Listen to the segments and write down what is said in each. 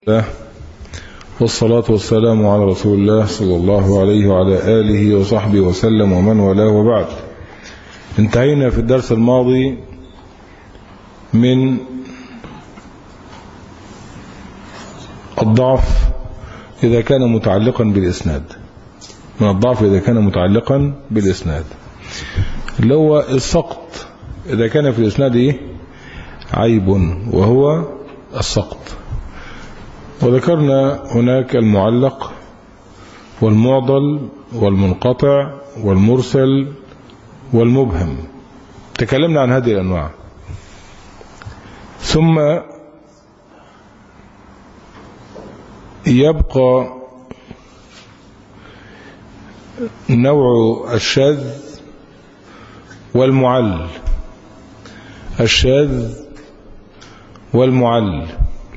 الله والصلاة والسلام على رسول الله صلى الله عليه وعلى آله وصحبه وسلم ومن والاه وبعد انتهينا في الدرس الماضي من الضعف إذا كان متعلقا بالإسناد من الضعف إذا كان متعلقا بالإسناد اللي هو السقط إذا كان في الإسناد إيه؟ عيب وهو السقط وذكرنا هناك المعلق والمعضل والمنقطع والمرسل والمبهم تكلمنا عن هذه الأنواع ثم يبقى نوع الشاذ والمعل الشاذ والمعل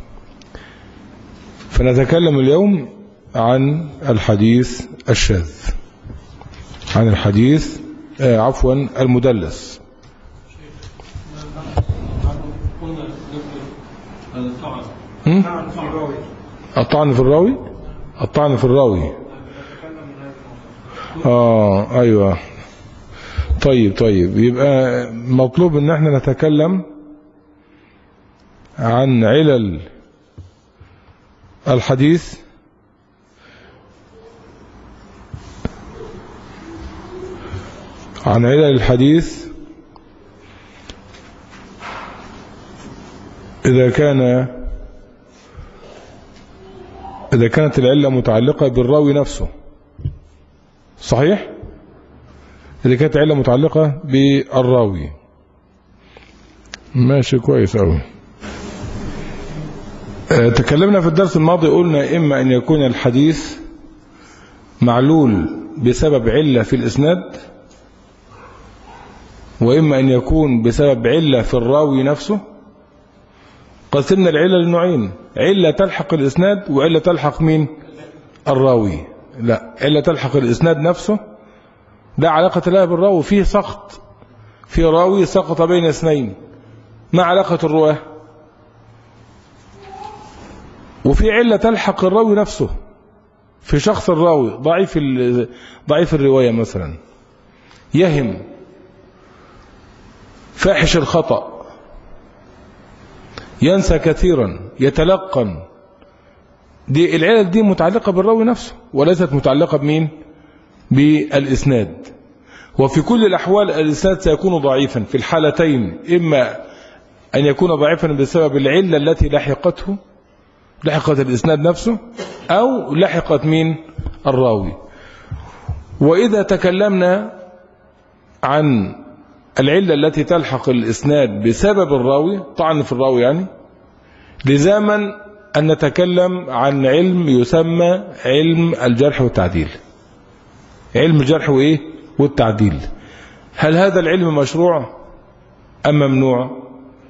فنتكلم اليوم عن الحديث الشاذ عن الحديث آه عفوا المدلس الطعن في الراوي الطعن في الراوي اه ايوه طيب طيب يبقى مطلوب ان احنا نتكلم عن علل الحديث عن علل الحديث إذا كان إذا كانت العلة متعلقة بالراوي نفسه صحيح؟ إذا كانت العلة متعلقة بالراوي ماشي كويس أوي تكلمنا في الدرس الماضي قلنا إما أن يكون الحديث معلول بسبب علة في الإسناد وإما أن يكون بسبب علة في الراوي نفسه قسمنا العلة لنوعين علة تلحق الإسناد وعلة تلحق مين الراوي لا علة تلحق الإسناد نفسه لا علاقة لها بالراوي فيه سقط في راوي سقط بين اثنين ما علاقة الرواه وفي علة تلحق الراوي نفسه في شخص الراوي ضعيف ضعيف الرواية مثلا يهم فاحش الخطأ ينسى كثيرا يتلقن دي العلل دي متعلقة بالراوي نفسه وليست متعلقة بمين بالإسناد وفي كل الأحوال الإسناد سيكون ضعيفا في الحالتين إما أن يكون ضعيفا بسبب العلة التي لحقته لحقت الإسناد نفسه أو لحقت مين الراوي وإذا تكلمنا عن العلة التي تلحق الإسناد بسبب الراوي طعن في الراوي يعني لزاما أن نتكلم عن علم يسمى علم الجرح والتعديل علم الجرح وإيه والتعديل هل هذا العلم مشروع أم ممنوع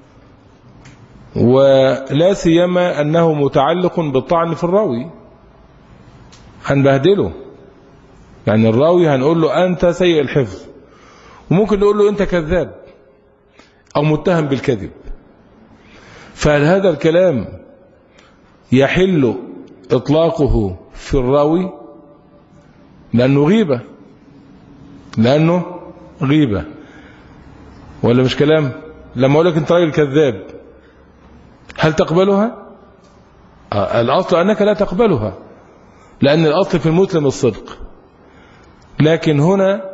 ولا سيما أنه متعلق بالطعن في الراوي هنبهدله يعني الراوي هنقول له أنت سيء الحفظ وممكن نقول له أنت كذاب أو متهم بالكذب فهل هذا الكلام يحل إطلاقه في الراوي لأنه غيبة لأنه غيبة ولا مش كلام لما أقول لك أنت راجل كذاب هل تقبلها آه الأصل أنك لا تقبلها لأن الأصل في المسلم الصدق لكن هنا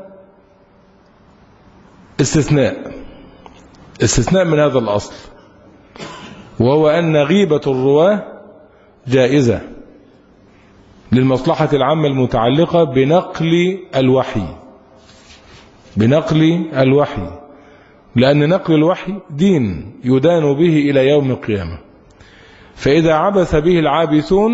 استثناء استثناء من هذا الأصل وهو أن غيبة الرواه جائزة للمصلحة العامة المتعلقة بنقل الوحي بنقل الوحي لأن نقل الوحي دين يدان به إلى يوم القيامة فإذا عبث به العابثون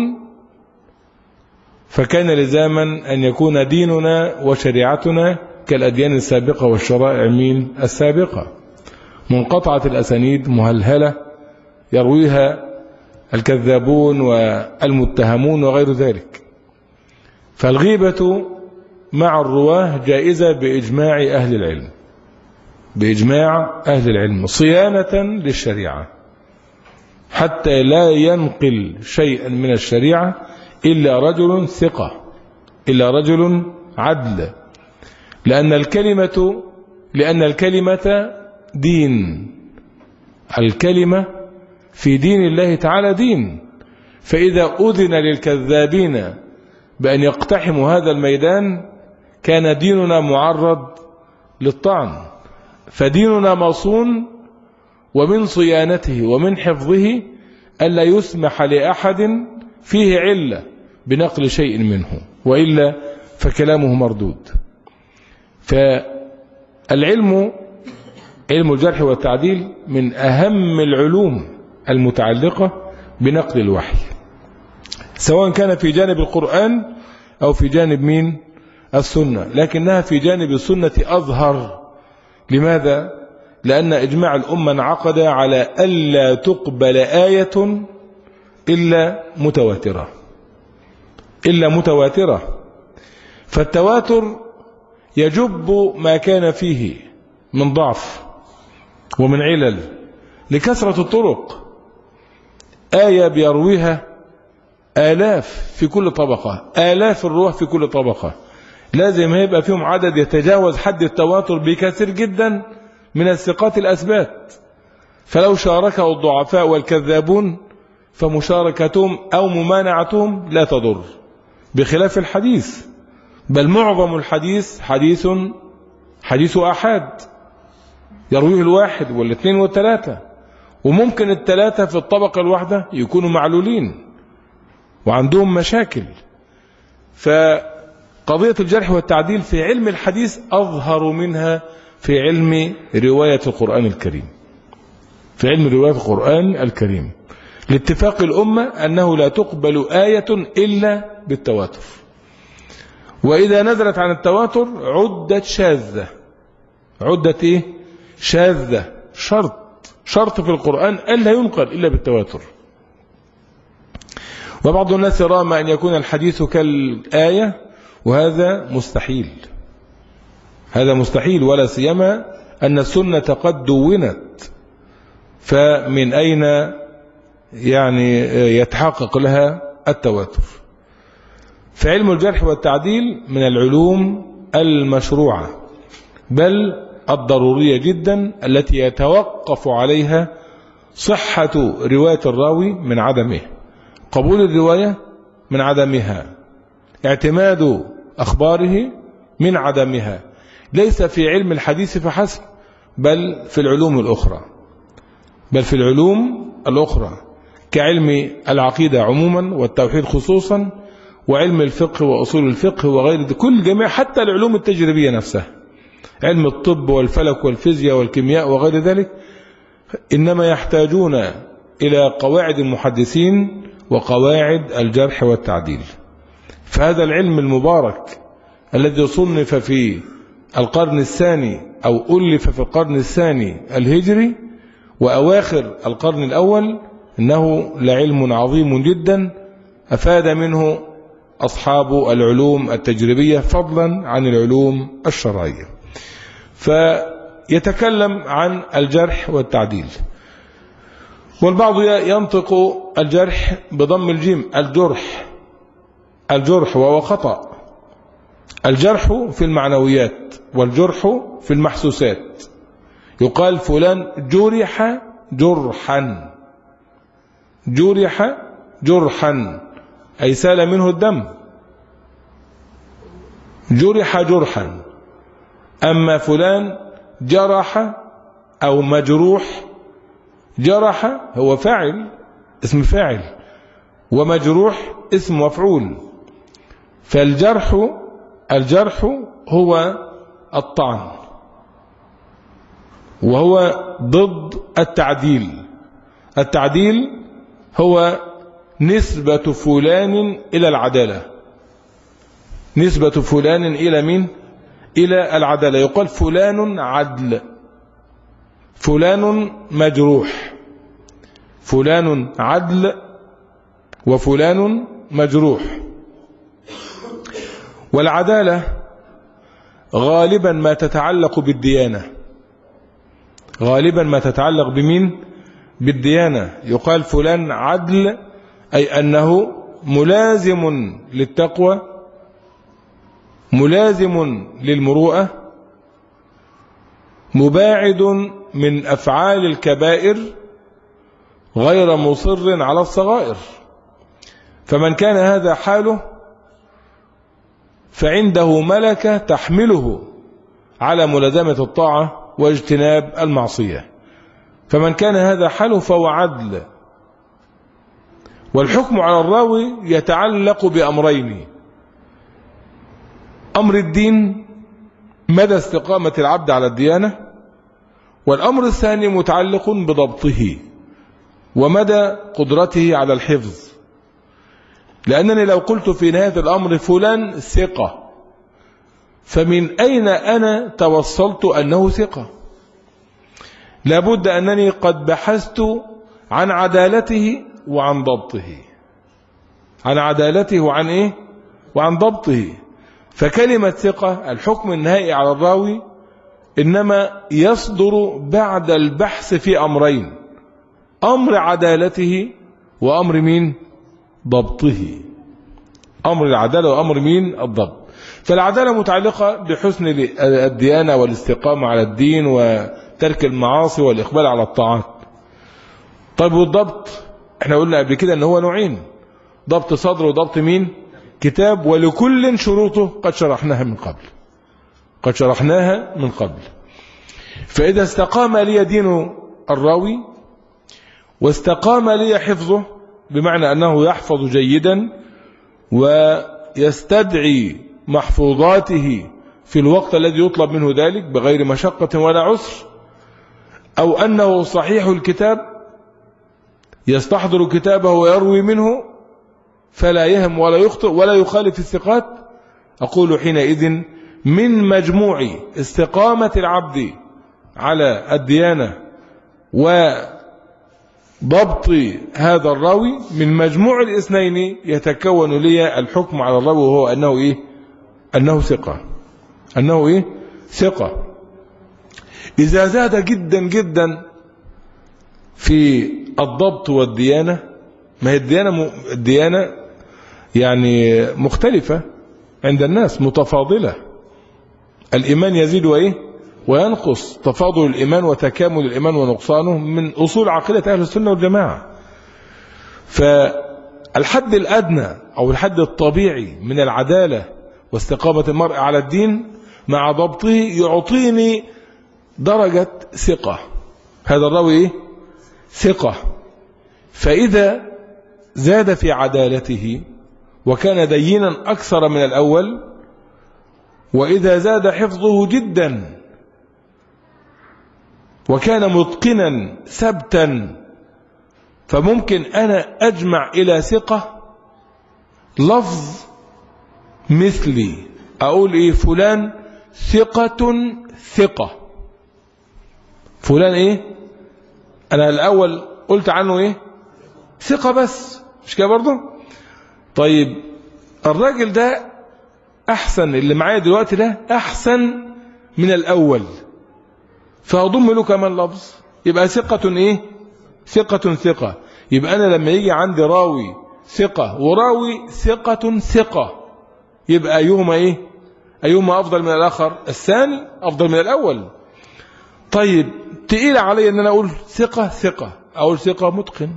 فكان لزاما أن يكون ديننا وشريعتنا كالأديان السابقة والشرائع مين السابقة منقطعة الأسانيد مهلهلة يرويها الكذابون والمتهمون وغير ذلك فالغيبة مع الرواه جائزة بإجماع أهل العلم بإجماع أهل العلم صيانة للشريعة حتى لا ينقل شيئا من الشريعة إلا رجل ثقة إلا رجل عدل لأن الكلمة لأن الكلمة دين الكلمة في دين الله تعالى دين فإذا أذن للكذابين بأن يقتحموا هذا الميدان كان ديننا معرض للطعن فديننا مصون ومن صيانته ومن حفظه ألا يسمح لأحد فيه علة بنقل شيء منه وإلا فكلامه مردود فالعلم علم الجرح والتعديل من أهم العلوم المتعلقة بنقل الوحي سواء كان في جانب القرآن أو في جانب مين السنة لكنها في جانب السنة أظهر لماذا لأن إجماع الأمة انعقد على ألا تقبل آية إلا متواترة إلا متواترة فالتواتر يجب ما كان فيه من ضعف ومن علل لكثرة الطرق آية بيرويها آلاف في كل طبقة آلاف الروح في كل طبقة لازم هيبقى فيهم عدد يتجاوز حد التواتر بكثير جدا من الثقات الأثبات فلو شاركه الضعفاء والكذابون فمشاركتهم أو ممانعتهم لا تضر بخلاف الحديث بل معظم الحديث حديث حديث أحد يرويه الواحد والاثنين والثلاثة وممكن الثلاثة في الطبقة الواحدة يكونوا معلولين وعندهم مشاكل فقضية الجرح والتعديل في علم الحديث أظهر منها في علم رواية القرآن الكريم في علم رواية القرآن الكريم لاتفاق الأمة أنه لا تقبل آية إلا بالتواتر وإذا نزلت عن التواتر عدت شاذة عدت إيه؟ شاذة شرط شرط في القرآن ألا ينقل إلا بالتواتر وبعض الناس رام أن يكون الحديث كالآية وهذا مستحيل هذا مستحيل ولا سيما أن السنة قد دونت فمن أين يعني يتحقق لها التواتر فعلم الجرح والتعديل من العلوم المشروعة بل الضرورية جدا التي يتوقف عليها صحة رواية الراوي من عدمه قبول الرواية من عدمها اعتماد أخباره من عدمها ليس في علم الحديث فحسب بل في العلوم الأخرى بل في العلوم الأخرى كعلم العقيدة عموما والتوحيد خصوصا وعلم الفقه وأصول الفقه وغير كل جميع حتى العلوم التجريبية نفسها علم الطب والفلك والفيزياء والكيمياء وغير ذلك إنما يحتاجون إلى قواعد المحدثين وقواعد الجرح والتعديل فهذا العلم المبارك الذي صنف في القرن الثاني أو ألف في القرن الثاني الهجري وأواخر القرن الأول إنه لعلم عظيم جدا أفاد منه أصحاب العلوم التجريبية فضلا عن العلوم الشرعية فيتكلم عن الجرح والتعديل والبعض ينطق الجرح بضم الجيم الجرح الجرح وهو خطأ الجرح في المعنويات والجرح في المحسوسات يقال فلان جرح جرحا جرح جرحا أي سال منه الدم جرح جرحا أما فلان جرح أو مجروح جرح هو فاعل اسم فاعل ومجروح اسم مفعول فالجرح الجرح هو الطعن وهو ضد التعديل التعديل هو نسبة فلان إلى العدالة نسبة فلان إلى مين إلى العدالة يقال فلان عدل فلان مجروح فلان عدل وفلان مجروح والعدالة غالبا ما تتعلق بالديانة غالبا ما تتعلق بمين بالديانة يقال فلان عدل أي أنه ملازم للتقوى ملازم للمروءة مباعد من أفعال الكبائر غير مصر على الصغائر فمن كان هذا حاله فعنده ملكة تحمله على ملازمة الطاعة واجتناب المعصية فمن كان هذا حاله فهو عدل والحكم على الراوي يتعلق بأمرين أمر الدين مدى استقامة العبد على الديانة والأمر الثاني متعلق بضبطه ومدى قدرته على الحفظ لأنني لو قلت في نهاية الأمر فلان ثقة فمن أين أنا توصلت أنه ثقة لابد أنني قد بحثت عن عدالته وعن ضبطه عن عدالته وعن إيه وعن ضبطه فكلمة ثقة الحكم النهائي على الراوي إنما يصدر بعد البحث في أمرين أمر عدالته وأمر مين ضبطه أمر العدالة وأمر مين الضبط فالعدالة متعلقة بحسن الديانة والاستقامة على الدين وترك المعاصي والإقبال على الطاعات طيب والضبط احنا قلنا قبل كده ان هو نوعين ضبط صدر وضبط مين كتاب ولكل شروطه قد شرحناها من قبل قد شرحناها من قبل فإذا استقام لي دين الراوي واستقام لي حفظه بمعنى أنه يحفظ جيدا ويستدعي محفوظاته في الوقت الذي يطلب منه ذلك بغير مشقة ولا عسر أو أنه صحيح الكتاب يستحضر كتابه ويروي منه فلا يهم ولا يخطئ ولا يخالف الثقات أقول حينئذ من مجموع استقامة العبد على الديانة وضبط هذا الراوي من مجموع الاثنين يتكون لي الحكم على الراوي وهو أنه إيه أنه ثقة أنه إيه ثقة إذا زاد جدا جدا في الضبط والديانة ما هي الديانة, الديانة يعني مختلفة عند الناس متفاضلة الإيمان يزيد وإيه وينقص تفاضل الإيمان وتكامل الإيمان ونقصانه من أصول عقيدة أهل السنة والجماعة فالحد الأدنى أو الحد الطبيعي من العدالة واستقامة المرء على الدين مع ضبطه يعطيني درجة ثقة هذا الراوي إيه؟ ثقة فإذا زاد في عدالته وكان دينا أكثر من الأول وإذا زاد حفظه جدا وكان متقنا ثبتا فممكن أنا أجمع إلى ثقة لفظ مثلي أقول إيه فلان ثقة ثقة فلان إيه أنا الأول قلت عنه إيه ثقة بس مش كده برضه طيب الراجل ده أحسن اللي معايا دلوقتي ده أحسن من الأول فأضم له كمان لفظ يبقى ثقة إيه ثقة ثقة يبقى أنا لما يجي عندي راوي ثقة وراوي ثقة ثقة يبقى أيهما إيه أيهما أفضل من الآخر الثاني أفضل من الأول طيب تقيل علي أن أنا أقول ثقة ثقة أقول ثقة متقن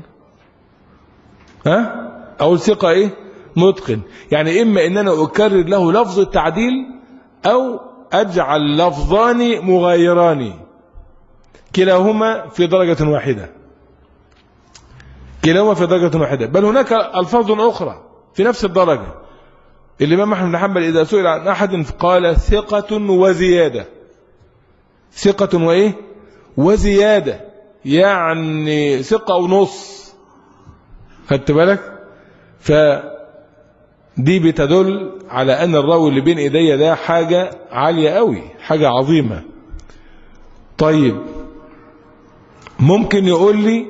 ها أقول ثقة إيه متقن يعني إما أن أنا أكرر له لفظ التعديل أو أجعل لفظان مغايران كلاهما في درجة واحدة كلاهما في درجة واحدة بل هناك ألفاظ أخرى في نفس الدرجة الإمام أحمد بن حنبل إذا سئل عن أحد قال ثقة وزيادة ثقة وإيه وزيادة يعني ثقة ونص خدت بالك فدي بتدل على أن الراوي اللي بين إيديا ده حاجة عالية قوي حاجة عظيمة طيب ممكن يقول لي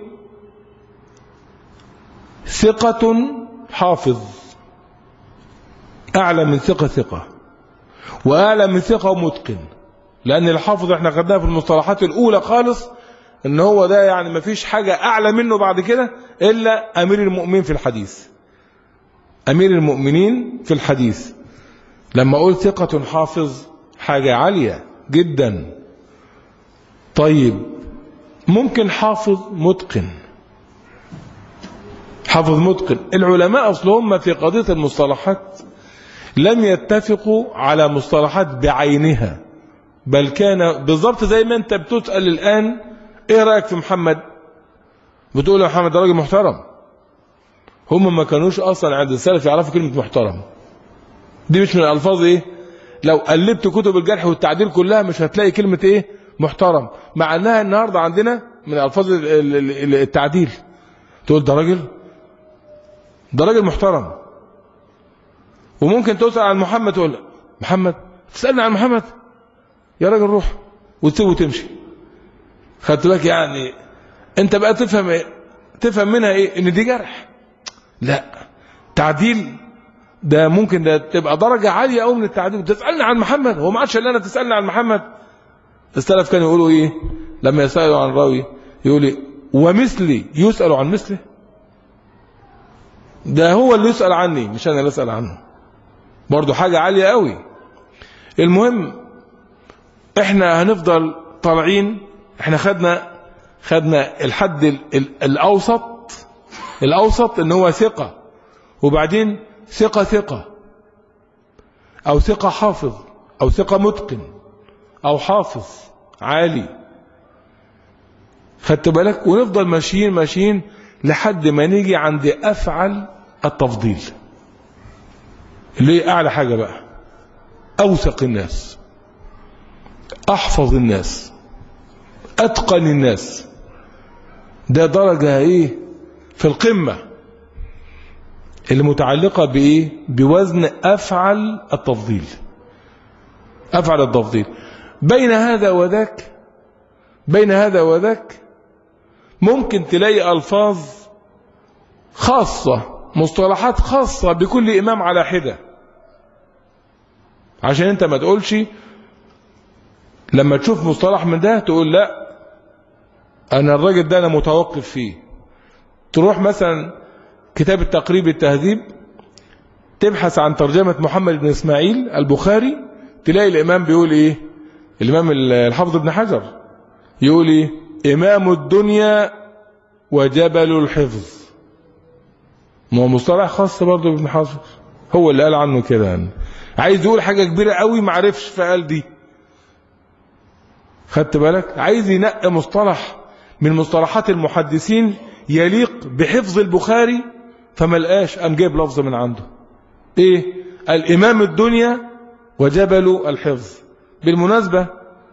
ثقة حافظ أعلى من ثقة ثقة وأعلى من ثقة ومتقن لأن الحافظ احنا خدناها في المصطلحات الأولى خالص ان هو ده يعني مفيش حاجة اعلى منه بعد كده الا امير المؤمنين في الحديث امير المؤمنين في الحديث لما اقول ثقة حافظ حاجة عالية جدا طيب ممكن حافظ متقن حافظ متقن العلماء اصلهم في قضية المصطلحات لم يتفقوا على مصطلحات بعينها بل كان بالضبط زي ما انت بتسأل الآن ايه رأيك في محمد بتقول يا محمد ده راجل محترم هم ما كانوش اصلا عند السلف يعرفوا كلمة محترم دي مش من الالفاظ ايه لو قلبت كتب الجرح والتعديل كلها مش هتلاقي كلمة ايه محترم مع انها النهاردة عندنا من الفاظ التعديل تقول ده راجل ده راجل محترم وممكن تسأل عن محمد تقول محمد تسألني عن محمد يا راجل روح وتسيبه وتمشي خدت بالك يعني انت بقى تفهم ايه تفهم منها ايه ان دي جرح لا تعديل ده ممكن ده تبقى درجة عالية قوي من التعديل تسألني عن محمد هو ما عادش الا انا تسألني عن محمد السلف كانوا يقولوا ايه لما يسألوا عن راوي يقول ايه ومثلي يسأل عن مثله ده هو اللي يسأل عني مش انا اللي اسأل عنه برضو حاجة عالية قوي المهم احنا هنفضل طالعين احنا خدنا خدنا الحد ال ال الاوسط الاوسط ان هو ثقة وبعدين ثقة ثقة او ثقة حافظ او ثقة متقن او حافظ عالي خدت بالك ونفضل ماشيين ماشيين لحد ما نيجي عند افعل التفضيل اللي هي اعلى حاجة بقى اوثق الناس احفظ الناس اتقن الناس ده درجة ايه في القمة اللي متعلقة بايه بوزن افعل التفضيل افعل التفضيل بين هذا وذاك بين هذا وذاك ممكن تلاقي الفاظ خاصة مصطلحات خاصة بكل امام على حدة عشان انت ما تقولش لما تشوف مصطلح من ده تقول لا انا الراجل ده انا متوقف فيه تروح مثلا كتاب التقريب التهذيب تبحث عن ترجمة محمد بن اسماعيل البخاري تلاقي الامام بيقول ايه الامام الحافظ ابن حجر يقول ايه امام الدنيا وجبل الحفظ ما هو مصطلح خاص برضه بابن حجر هو اللي قال عنه كده يعني. عايز يقول حاجة كبيرة قوي ما عرفش فقال دي خدت بالك عايز ينقي مصطلح من مصطلحات المحدثين يليق بحفظ البخاري فما لقاش قام جايب لفظ من عنده ايه الامام الدنيا وجبل الحفظ بالمناسبة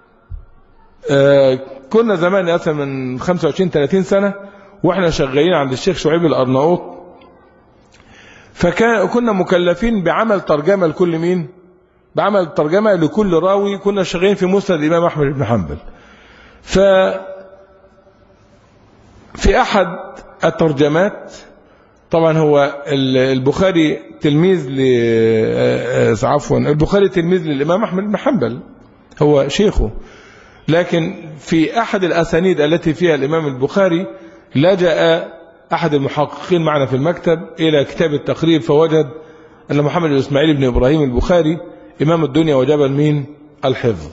آه كنا زمان اصلا من 25 30 سنة واحنا شغالين عند الشيخ شعيب الارناؤوط فكان كنا مكلفين بعمل ترجمة لكل مين بعمل ترجمة لكل راوي كنا شغالين في مسند الإمام أحمد بن حنبل ف في أحد الترجمات طبعا هو البخاري تلميذ ل عفوا البخاري تلميذ للإمام أحمد بن حنبل هو شيخه لكن في أحد الأسانيد التي فيها الإمام البخاري لجأ أحد المحققين معنا في المكتب إلى كتاب التقريب فوجد أن محمد بن إسماعيل بن إبراهيم البخاري إمام الدنيا وجبل مين الحفظ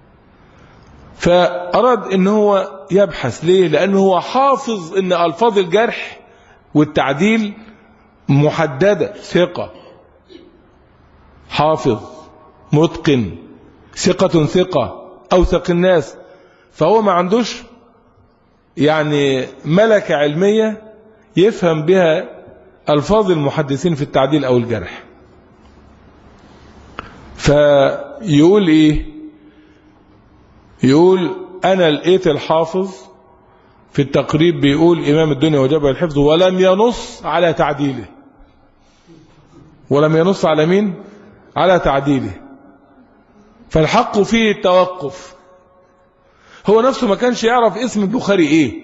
فأراد أن هو يبحث ليه لأنه هو حافظ أن ألفاظ الجرح والتعديل محددة ثقة حافظ متقن ثقة ثقة أوثق الناس فهو ما عندوش يعني ملكة علمية يفهم بها ألفاظ المحدثين في التعديل أو الجرح فيقول ايه يقول انا لقيت الحافظ في التقريب بيقول امام الدنيا وجبل الحفظ ولم ينص على تعديله ولم ينص على مين على تعديله فالحق فيه التوقف هو نفسه ما كانش يعرف اسم البخاري ايه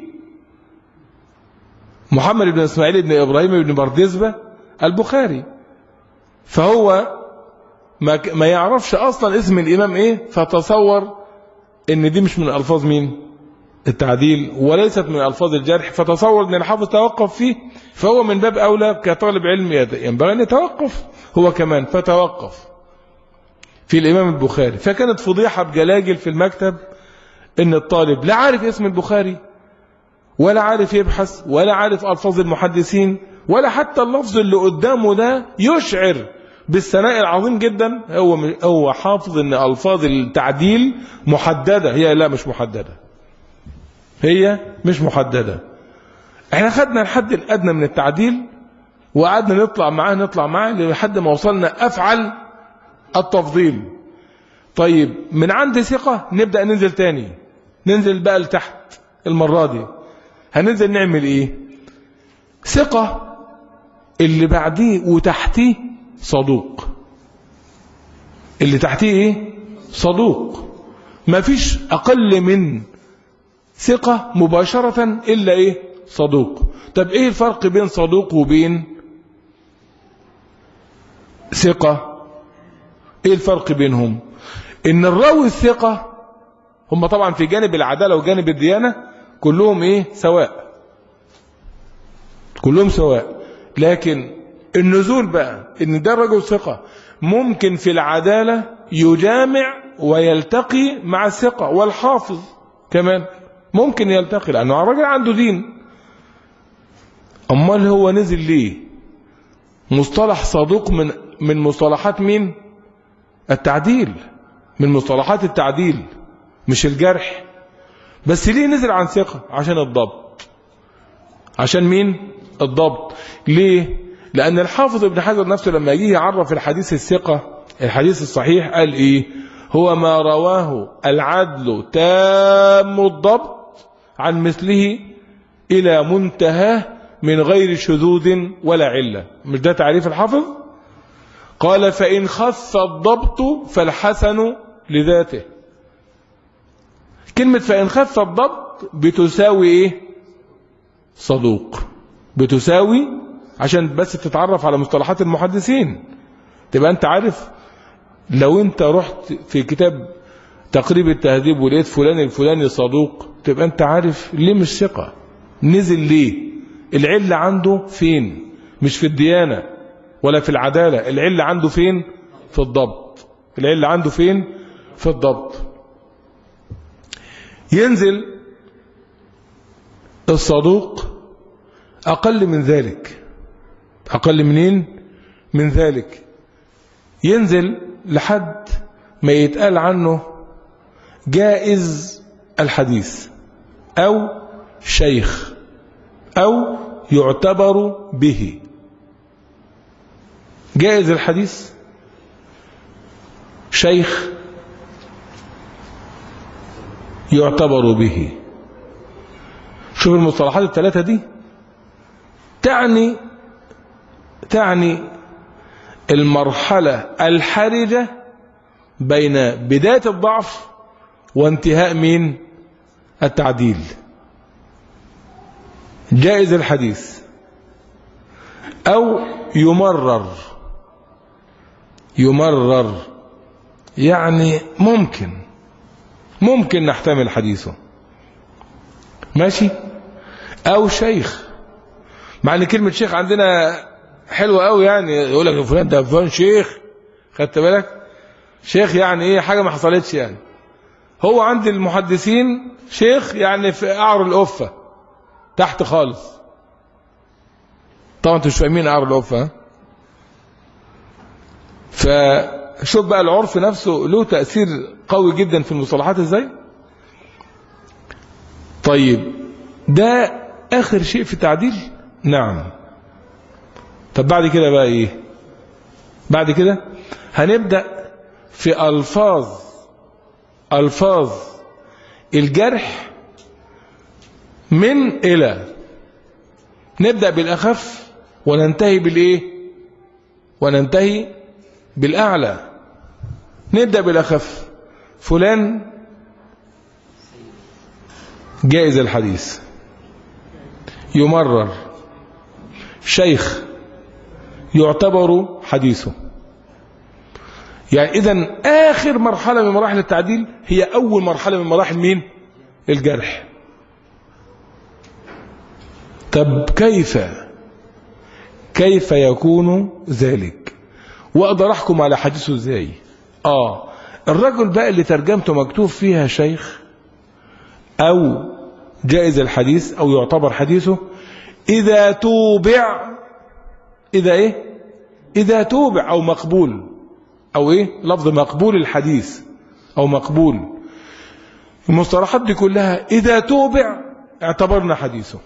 محمد بن اسماعيل بن ابراهيم بن بردزبة البخاري فهو ما ما يعرفش اصلا اسم الامام ايه فتصور ان دي مش من الفاظ مين التعديل وليست من ألفاظ الجرح فتصور أن الحافظ توقف فيه فهو من باب أولى كطالب علم ينبغي أن يتوقف هو كمان فتوقف في الإمام البخاري فكانت فضيحة بجلاجل في المكتب ان الطالب لا عارف اسم البخاري ولا عارف يبحث ولا عارف ألفاظ المحدثين ولا حتى اللفظ اللي قدامه ده يشعر بالثناء العظيم جدا هو هو حافظ ان الفاظ التعديل محدده هي لا مش محدده هي مش محدده احنا خدنا الحد الادنى من التعديل وقعدنا نطلع معاه نطلع معاه لحد ما وصلنا افعل التفضيل طيب من عند ثقه نبدا ننزل تاني ننزل بقى لتحت المره دي هننزل نعمل ايه ثقه اللي بعديه وتحتيه صدوق اللي تحتيه ايه صدوق ما فيش اقل من ثقة مباشرة الا ايه صدوق طب ايه الفرق بين صدوق وبين ثقة ايه الفرق بينهم ان الراوي الثقة هم طبعا في جانب العدالة وجانب الديانة كلهم ايه سواء كلهم سواء لكن النزول بقى ان ده رجل ثقة ممكن في العدالة يجامع ويلتقي مع الثقة والحافظ كمان ممكن يلتقي لأنه الراجل عنده دين أمال هو نزل ليه مصطلح صدوق من من مصطلحات مين التعديل من مصطلحات التعديل مش الجرح بس ليه نزل عن ثقة عشان الضبط عشان مين الضبط ليه لأن الحافظ ابن حجر نفسه لما يجي يعرف الحديث الثقة الحديث الصحيح قال إيه هو ما رواه العدل تام الضبط عن مثله إلى منتهاه من غير شذوذ ولا علة مش ده تعريف الحافظ قال فإن خف الضبط فالحسن لذاته كلمة فإن خف الضبط بتساوي إيه صدوق بتساوي عشان بس تتعرف على مصطلحات المحدثين تبقى انت عارف لو انت رحت في كتاب تقريب التهذيب ولقيت فلان الفلاني صدوق تبقى انت عارف ليه مش ثقة نزل ليه العلة عنده فين مش في الديانة ولا في العدالة العلة عنده فين في الضبط العلة عنده فين في الضبط ينزل الصدوق أقل من ذلك أقل منين من ذلك ينزل لحد ما يتقال عنه جائز الحديث أو شيخ أو يعتبر به جائز الحديث شيخ يعتبر به شوف المصطلحات الثلاثة دي تعني تعني المرحلة الحرجة بين بداية الضعف وانتهاء مين التعديل جائز الحديث أو يمرر يمرر يعني ممكن ممكن نحتمل حديثه ماشي أو شيخ مع ان كلمة شيخ عندنا حلوة قوي يعني يقول لك فلان ده فلان شيخ خدت بالك شيخ يعني ايه حاجة ما حصلتش يعني هو عند المحدثين شيخ يعني في قعر القفة تحت خالص طبعا انتوا مش فاهمين قعر القفة فشوف بقى العرف نفسه له تأثير قوي جدا في المصطلحات ازاي طيب ده اخر شيء في التعديل نعم طب بعد كده بقى ايه بعد كده هنبدأ في ألفاظ ألفاظ الجرح من إلى نبدأ بالأخف وننتهي بالإيه وننتهي بالأعلى نبدأ بالأخف فلان جائز الحديث يمرر شيخ يعتبر حديثه يعني إذا آخر مرحلة من مراحل التعديل هي أول مرحلة من مراحل مين الجرح طب كيف كيف يكون ذلك واقدر احكم على حديثه ازاي اه الرجل بقى اللي ترجمته مكتوب فيها شيخ او جائز الحديث او يعتبر حديثه اذا توبع اذا ايه اذا توبع او مقبول او ايه لفظ مقبول الحديث او مقبول المصطلحات دي كلها اذا توبع اعتبرنا حديثه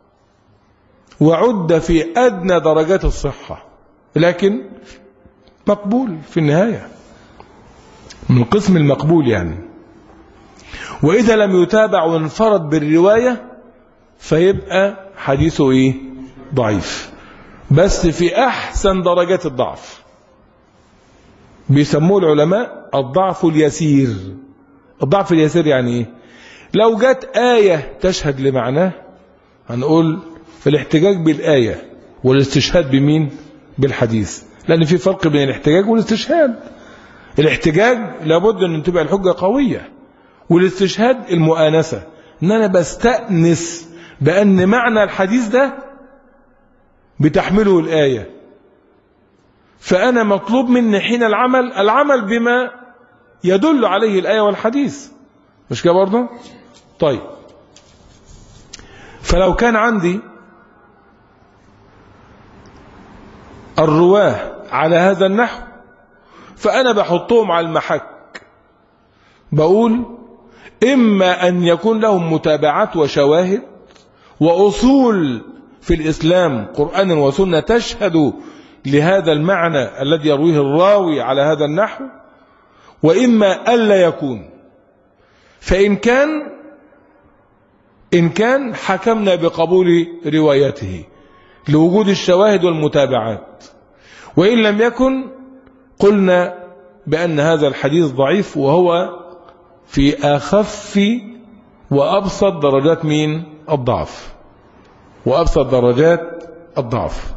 وعد في ادنى درجات الصحة لكن مقبول في النهاية من قسم المقبول يعني وإذا لم يتابع وانفرد بالرواية فيبقى حديثه إيه ضعيف بس في أحسن درجات الضعف بيسموه العلماء الضعف اليسير الضعف اليسير يعني إيه لو جت آية تشهد لمعناه هنقول في الاحتجاج بالآية والاستشهاد بمين بالحديث لأن في فرق بين الاحتجاج والاستشهاد الاحتجاج لابد أن تبقى الحجة قوية والاستشهاد المؤانسة ان انا بستأنس بأن معنى الحديث ده بتحمله الآية فأنا مطلوب مني حين العمل العمل بما يدل عليه الآية والحديث مش كده برضه طيب فلو كان عندي الرواه على هذا النحو فأنا بحطهم على المحك بقول إما أن يكون لهم متابعات وشواهد وأصول في الإسلام قرآن وسنة تشهد لهذا المعنى الذي يرويه الراوي على هذا النحو وإما ألا يكون فإن كان إن كان حكمنا بقبول روايته لوجود الشواهد والمتابعات وإن لم يكن قلنا بأن هذا الحديث ضعيف وهو في أخف وأبسط درجات مين الضعف وأبسط درجات الضعف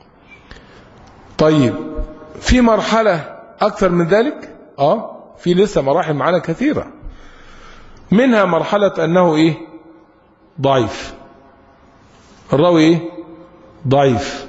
طيب في مرحلة أكثر من ذلك آه في لسه مراحل معانا كثيرة منها مرحلة أنه إيه ضعيف الراوي إيه ضعيف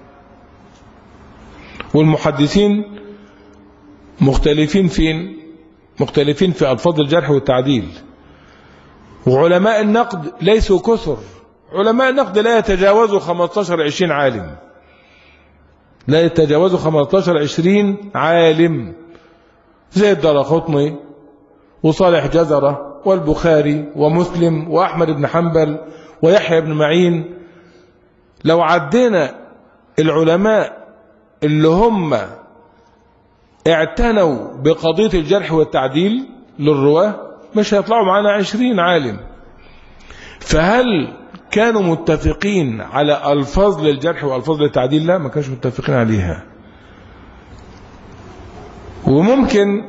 والمحدثين مختلفين فين مختلفين في ألفاظ الجرح والتعديل وعلماء النقد ليسوا كثر علماء النقد لا يتجاوزوا 15 20 عالم لا يتجاوزوا 15 20 عالم زي الدرقطني وصالح جزرة والبخاري ومسلم وأحمد بن حنبل ويحيى بن معين لو عدينا العلماء اللي هم اعتنوا بقضية الجرح والتعديل للرواه مش هيطلعوا معانا عشرين عالم فهل كانوا متفقين على الفاظ للجرح والفاظ للتعديل لا ما كانوش متفقين عليها وممكن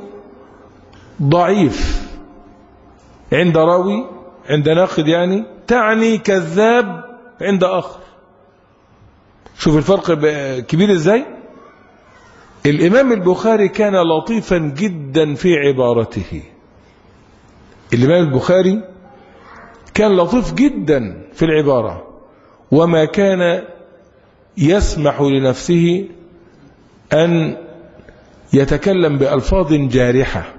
ضعيف عند راوي عند ناقد يعني تعني كذاب عند آخر شوف الفرق كبير ازاي الإمام البخاري كان لطيفا جدا في عبارته الإمام البخاري كان لطيف جدا في العبارة وما كان يسمح لنفسه أن يتكلم بألفاظ جارحة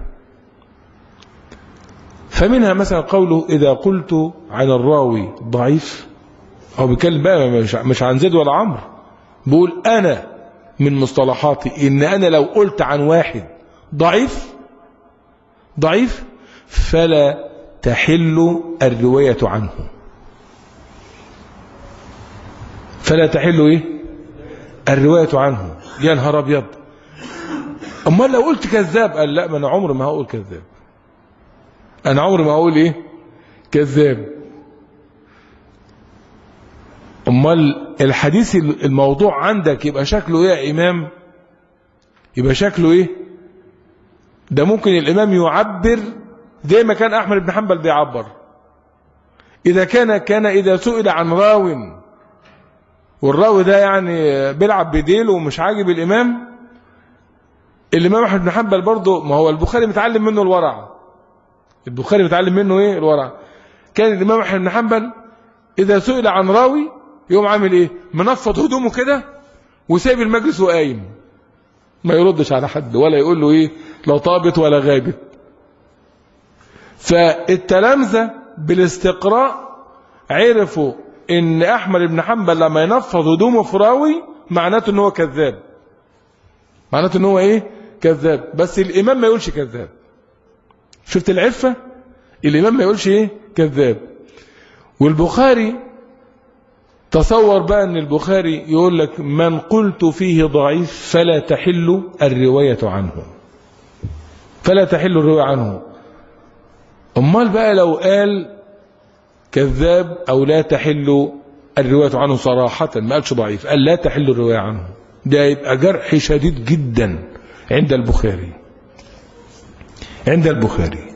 فمنها مثلا قوله إذا قلت عن الراوي ضعيف أو بيتكلم بقى مش عن زيد ولا عمرو بقول أنا من مصطلحاتي إن أنا لو قلت عن واحد ضعيف ضعيف فلا تحل الرواية عنه فلا تحل إيه الرواية عنه يا نهار أبيض أما لو قلت كذاب قال لا ما أنا عمري ما هقول كذاب أنا عمري ما هقول إيه كذاب امال الحديث الموضوع عندك يبقى شكله ايه يا امام يبقى شكله ايه ده ممكن الامام يعبر زي ما كان احمد بن حنبل بيعبر اذا كان كان اذا سئل عن راو والراوي ده يعني بيلعب بديله ومش عاجب الامام الامام احمد بن حنبل برضه ما هو البخاري متعلم منه الورع البخاري متعلم منه ايه الورع كان الامام احمد بن حنبل اذا سئل عن راوي يقوم عامل ايه منفض هدومه كده وسايب المجلس وقايم ما يردش على حد ولا يقول له ايه لا طابت ولا غابت فالتلامذة بالاستقراء عرفوا ان احمد بن حنبل لما ينفض هدومه في راوي معناته ان هو كذاب معناته ان هو ايه كذاب بس الامام ما يقولش كذاب شفت العفة الامام ما يقولش ايه كذاب والبخاري تصور بقى ان البخاري يقول لك من قلت فيه ضعيف فلا تحل الرواية عنه فلا تحل الرواية عنه امال بقى لو قال كذاب او لا تحل الرواية عنه صراحة ما قالش ضعيف قال لا تحل الرواية عنه ده يبقى جرح شديد جدا عند البخاري عند البخاري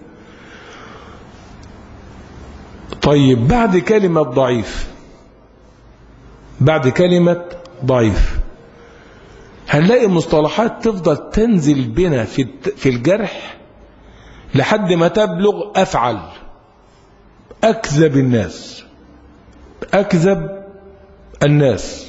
طيب بعد كلمة ضعيف بعد كلمة ضعيف هنلاقي مصطلحات تفضل تنزل بنا في في الجرح لحد ما تبلغ أفعل أكذب الناس أكذب الناس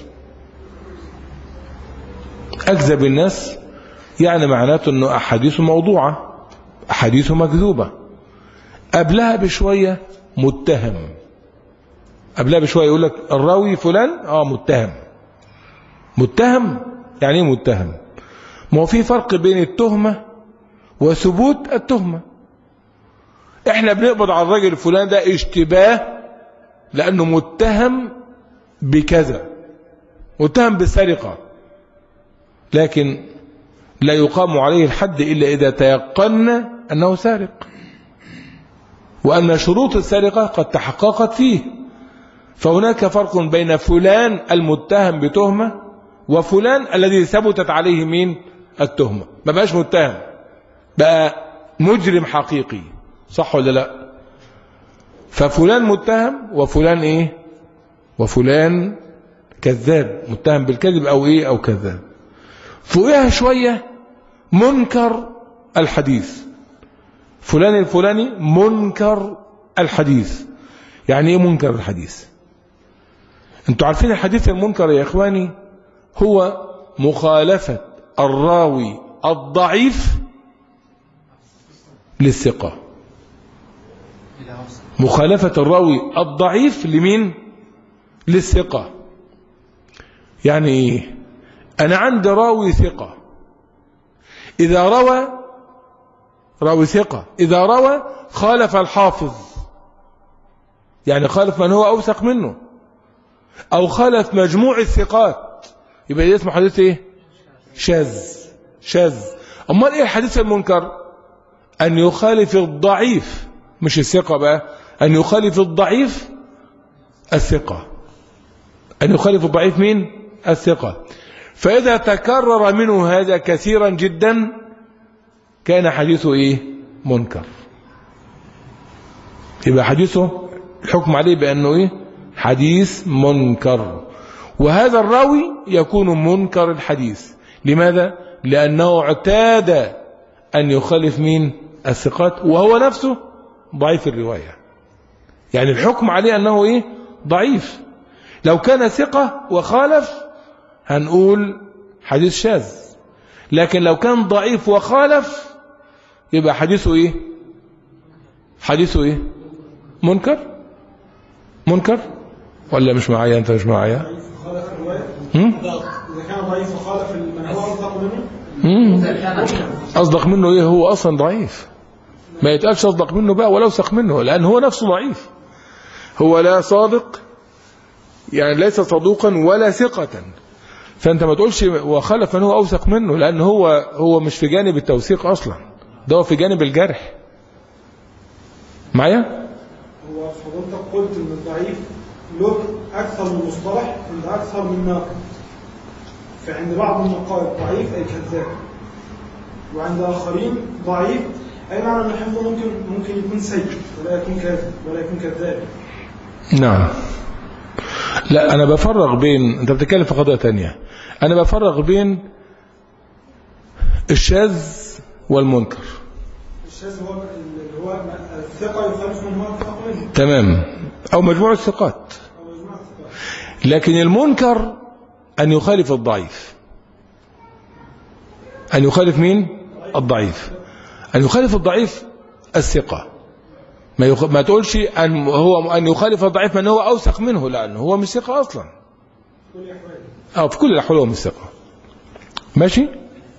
أكذب الناس يعني معناته أنه أحاديث موضوعة أحاديث مكذوبة قبلها بشوية متهم قبلها بشوية يقول لك الراوي فلان آه متهم متهم يعني ايه متهم ما هو في فرق بين التهمة وثبوت التهمة احنا بنقبض على الراجل الفلان ده اشتباه لانه متهم بكذا متهم بالسرقة لكن لا يقام عليه الحد إلا إذا تيقن أنه سارق وأن شروط السرقة قد تحققت فيه فهناك فرق بين فلان المتهم بتهمة وفلان الذي ثبتت عليه مين التهمة ما بقاش متهم بقى مجرم حقيقي صح ولا لا ففلان متهم وفلان ايه وفلان كذاب متهم بالكذب او ايه او كذاب فوقها شوية منكر الحديث فلان الفلاني منكر الحديث يعني ايه منكر الحديث انتوا عارفين الحديث المنكر يا اخواني هو مخالفة الراوي الضعيف للثقة مخالفة الراوي الضعيف لمين للثقة يعني ايه انا عندي راوي ثقة اذا روى راوي ثقة اذا روى خالف الحافظ يعني خالف من هو اوثق منه او خالف مجموع الثقات يبقى ده اسمه حديث ايه شاذ شاذ امال ايه الحديث المنكر ان يخالف الضعيف مش الثقة بقى ان يخالف الضعيف الثقة ان يخالف الضعيف مين الثقة فاذا تكرر منه هذا كثيرا جدا كان حديثه ايه منكر يبقى حديثه الحكم عليه بانه ايه حديث منكر وهذا الراوي يكون منكر الحديث لماذا لانه اعتاد ان يخالف مين الثقات وهو نفسه ضعيف الرواية يعني الحكم عليه انه ايه ضعيف لو كان ثقة وخالف هنقول حديث شاذ لكن لو كان ضعيف وخالف يبقى حديثه ايه حديثه ايه منكر منكر ولا مش معايا انت مش معايا خالف الرواية هم؟ إذا كان ضعيف وخالف من هو أصدق منه هم؟ اصدق منه ايه هو اصلا ضعيف ما يتقالش اصدق منه بقى ولا اوثق منه لان هو نفسه ضعيف هو لا صادق يعني ليس صدوقا ولا ثقة فانت ما تقولش وخالف من هو اوثق منه لان هو هو مش في جانب التوثيق اصلا ده هو في جانب الجرح معايا هو فضلتك قلت إن الضعيف له أكثر من مصطلح عند أكثر من ناقد فعند بعض النقاد ضعيف أي كذاب وعند آخرين ضعيف أي معنى أن حفظه ممكن ممكن يكون سيء ولا يكون كاذب ولا يكون كذاب نعم لا انا بفرق بين انت بتتكلم في قضيه تانية انا بفرق بين الشاذ والمنكر الشاذ هو اللي هو الثقة يخالف من هو أثق منه تمام او مجموع الثقات أو مجموعة الثقات لكن المنكر أن يخالف الضعيف أن يخالف مين الضعيف أن يخالف الضعيف الثقة ما, يخ... ما تقولش أن هو أن يخالف الضعيف من هو أوثق منه لأنه هو مش ثقة أصلا كل أحوال أو في كل الأحوال هو مش ثقة ماشي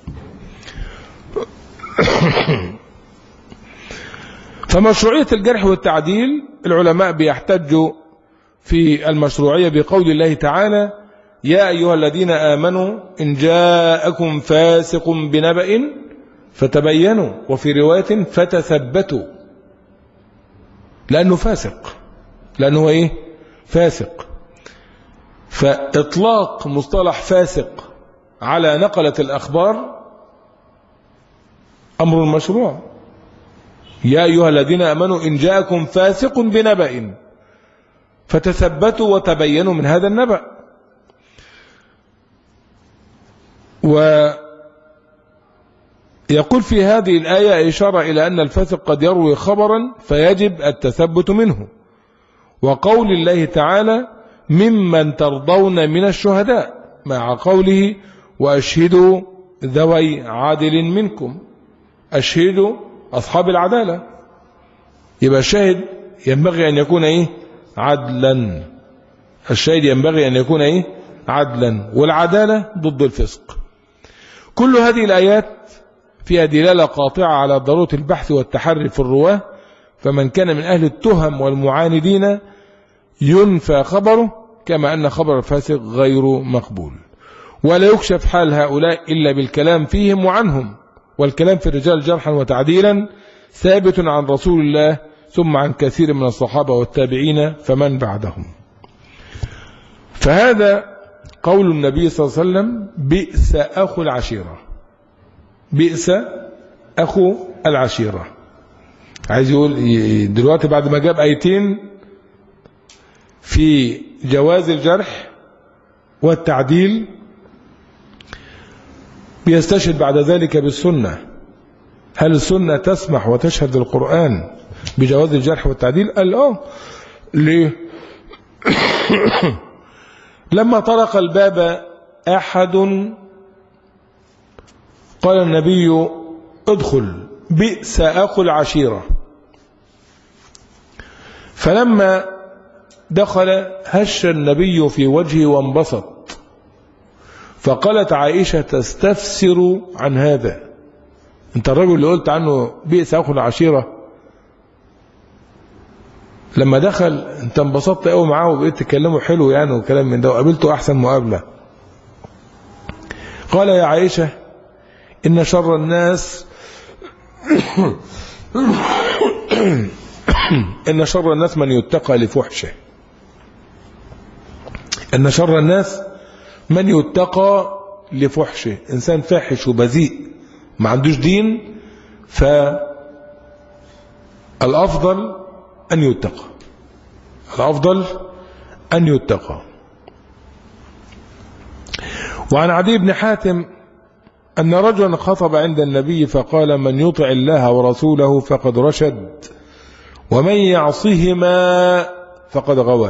فمشروعية الجرح والتعديل العلماء بيحتجوا في المشروعية بقول الله تعالى يا أيها الذين آمنوا إن جاءكم فاسق بنبأ فتبينوا وفي رواية فتثبتوا لأنه فاسق لأنه إيه فاسق فإطلاق مصطلح فاسق على نقلة الأخبار أمر مشروع يا أيها الذين آمنوا إن جاءكم فاسق بنبأ فتثبتوا وتبينوا من هذا النبأ ويقول في هذه الآية إشارة إلى أن الفاسق قد يروي خبرا فيجب التثبت منه وقول الله تعالى ممن ترضون من الشهداء مع قوله وأشهدوا ذوي عادل منكم أشهدوا أصحاب العدالة يبقى الشاهد ينبغي أن يكون إيه عدلا الشاهد ينبغي أن يكون إيه عدلا والعدالة ضد الفسق كل هذه الآيات فيها دلالة قاطعة على ضرورة البحث والتحري في الرواة فمن كان من أهل التهم والمعاندين ينفى خبره كما أن خبر الفاسق غير مقبول ولا يكشف حال هؤلاء إلا بالكلام فيهم وعنهم والكلام في الرجال جرحا وتعديلا ثابت عن رسول الله ثم عن كثير من الصحابة والتابعين فمن بعدهم فهذا قول النبي صلى الله عليه وسلم بئس أخو العشيرة بئس أخو العشيرة عايز يقول دلوقتي بعد ما جاب آيتين في جواز الجرح والتعديل بيستشهد بعد ذلك بالسنة هل السنة تسمح وتشهد القرآن بجواز الجرح والتعديل قال اه ليه لما طرق الباب أحد قال النبي ادخل بئس أخو العشيرة فلما دخل هش النبي في وجهه وانبسط فقالت عائشة تستفسر عن هذا انت الرجل اللي قلت عنه بئس أخو العشيرة لما دخل انت انبسطت قوي معاه وبقيت تكلمه حلو يعني وكلام من ده وقابلته احسن مقابله قال يا عائشه ان شر الناس ان شر الناس من يتقى لفحشه ان شر الناس من يتقى لفحشه انسان فاحش وبذيء ما عندوش دين فالافضل أن يتقى الأفضل أن يتقى وعن عدي بن حاتم أن رجلا خطب عند النبي فقال من يطع الله ورسوله فقد رشد ومن يعصهما فقد غوى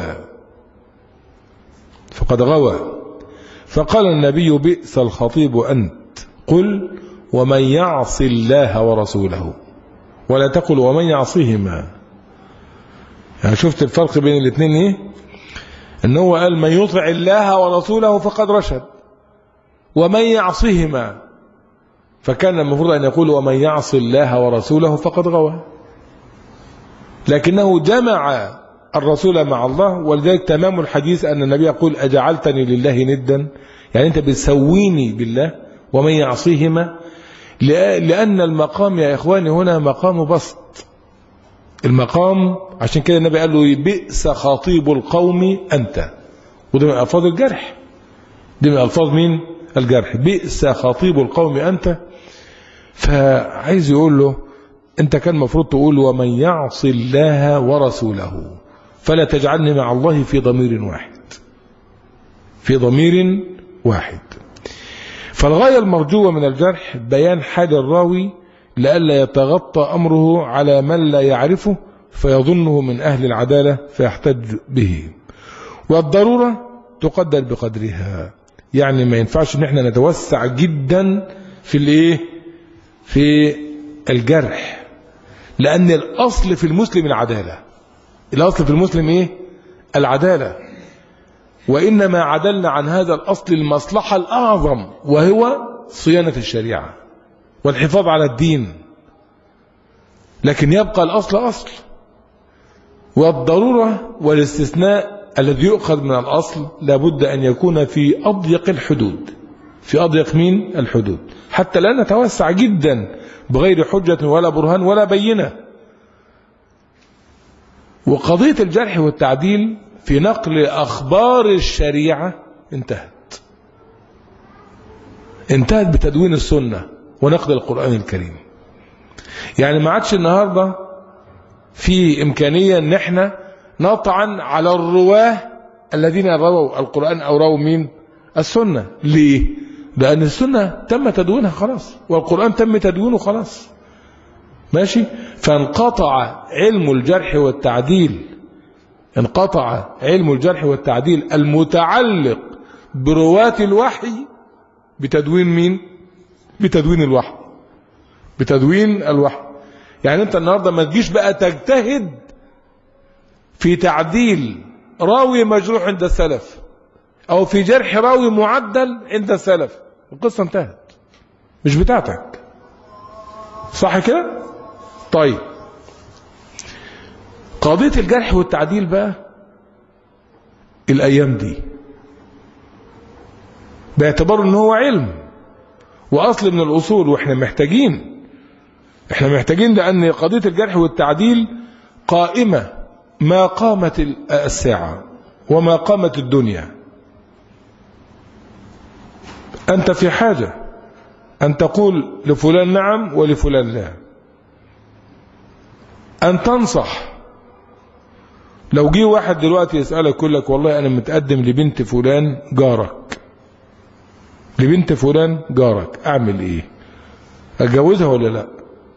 فقد غوى فقال النبي بئس الخطيب أنت قل ومن يعص الله ورسوله ولا تقل ومن يعصهما يعني شفت الفرق بين الاثنين ايه ان هو قال من يطع الله ورسوله فقد رشد ومن يعصهما فكان المفروض ان يقول ومن يعص الله ورسوله فقد غوى لكنه جمع الرسول مع الله ولذلك تمام الحديث ان النبي يقول اجعلتني لله ندا يعني انت بتسويني بالله ومن يعصيهما لان المقام يا اخواني هنا مقام بسط المقام عشان كده النبي قال له بئس خطيب القوم أنت وده من ألفاظ الجرح دي من ألفاظ مين الجرح بئس خطيب القوم أنت فعايز يقول له أنت كان المفروض تقول ومن يعص الله ورسوله فلا تجعلني مع الله في ضمير واحد في ضمير واحد فالغاية المرجوة من الجرح بيان حال الراوي لئلا يتغطى أمره على من لا يعرفه فيظنه من أهل العدالة فيحتج به والضرورة تقدر بقدرها يعني ما ينفعش ان احنا نتوسع جدا في الايه في الجرح لان الاصل في المسلم العداله الاصل في المسلم ايه العداله وانما عدلنا عن هذا الاصل المصلحه الاعظم وهو صيانه الشريعه والحفاظ على الدين لكن يبقى الاصل اصل والضروره والاستثناء الذي يؤخذ من الأصل لابد أن يكون في أضيق الحدود في أضيق مين الحدود حتى لا نتوسع جدا بغير حجة ولا برهان ولا بينة وقضية الجرح والتعديل في نقل أخبار الشريعة انتهت انتهت بتدوين السنة ونقل القرآن الكريم يعني ما عادش النهاردة في إمكانية ان احنا نطعن على الرواه الذين رووا القرآن أو رووا مين السنة ليه لأن السنة تم تدوينها خلاص والقرآن تم تدوينه خلاص ماشي فانقطع علم الجرح والتعديل انقطع علم الجرح والتعديل المتعلق برواة الوحي بتدوين مين بتدوين الوحي بتدوين الوحي يعني انت النهارده ما تجيش بقى تجتهد في تعديل راوي مجروح عند السلف او في جرح راوي معدل عند السلف القصه انتهت مش بتاعتك صح كده طيب قضيه الجرح والتعديل بقى الايام دي باعتبار ان هو علم واصل من الاصول واحنا محتاجين احنا محتاجين لان قضيه الجرح والتعديل قائمه ما قامت الساعة وما قامت الدنيا أنت في حاجة أن تقول لفلان نعم ولفلان لا أن تنصح لو جه واحد دلوقتي يسألك يقول لك والله أنا متقدم لبنت فلان جارك لبنت فلان جارك أعمل إيه أتجوزها ولا لا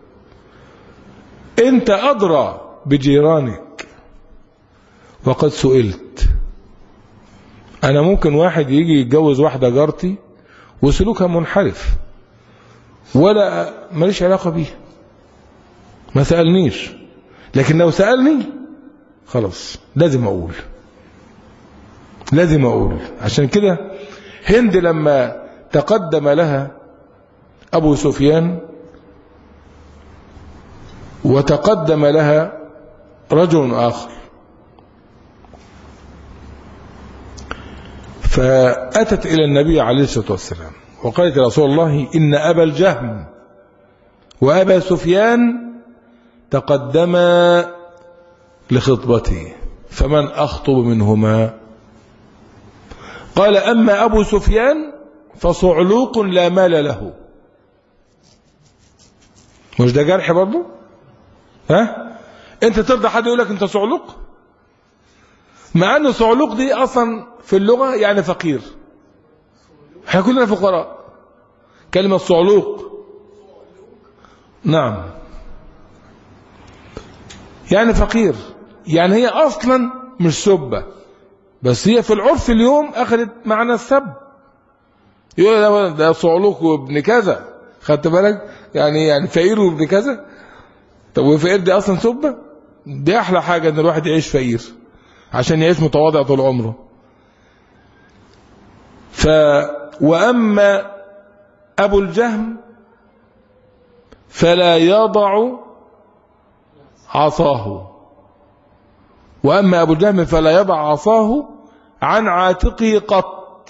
أنت أدرى بجيرانك وقد سئلت انا ممكن واحد يجي يتجوز واحده جارتي وسلوكها منحرف ولا ماليش علاقه بيها ما سالنيش لكن لو سالني خلاص لازم اقول لازم اقول عشان كده هند لما تقدم لها ابو سفيان وتقدم لها رجل اخر فأتت إلى النبي عليه الصلاة والسلام وقالت يا رسول الله إن أبا الجهم وأبا سفيان تقدما لخطبتي فمن أخطب منهما قال أما أبو سفيان فصعلوق لا مال له مش ده جرح برضه ها انت ترضى حد يقول لك انت صعلوق مع ان صعلوق دي اصلا في اللغه يعني فقير احنا كلنا فقراء كلمه صعلوق نعم يعني فقير يعني هي اصلا مش سبه بس هي في العرف اليوم اخذت معنى السب يقول ده ده صعلوق وابن كذا خدت بالك يعني يعني فقير وابن كذا طب وفقير دي اصلا سبه دي احلى حاجه ان الواحد يعيش فقير عشان يعيش متواضع طول عمره ف واما ابو الجهم فلا يضع عصاه واما ابو الجهم فلا يضع عصاه عن عاتقه قط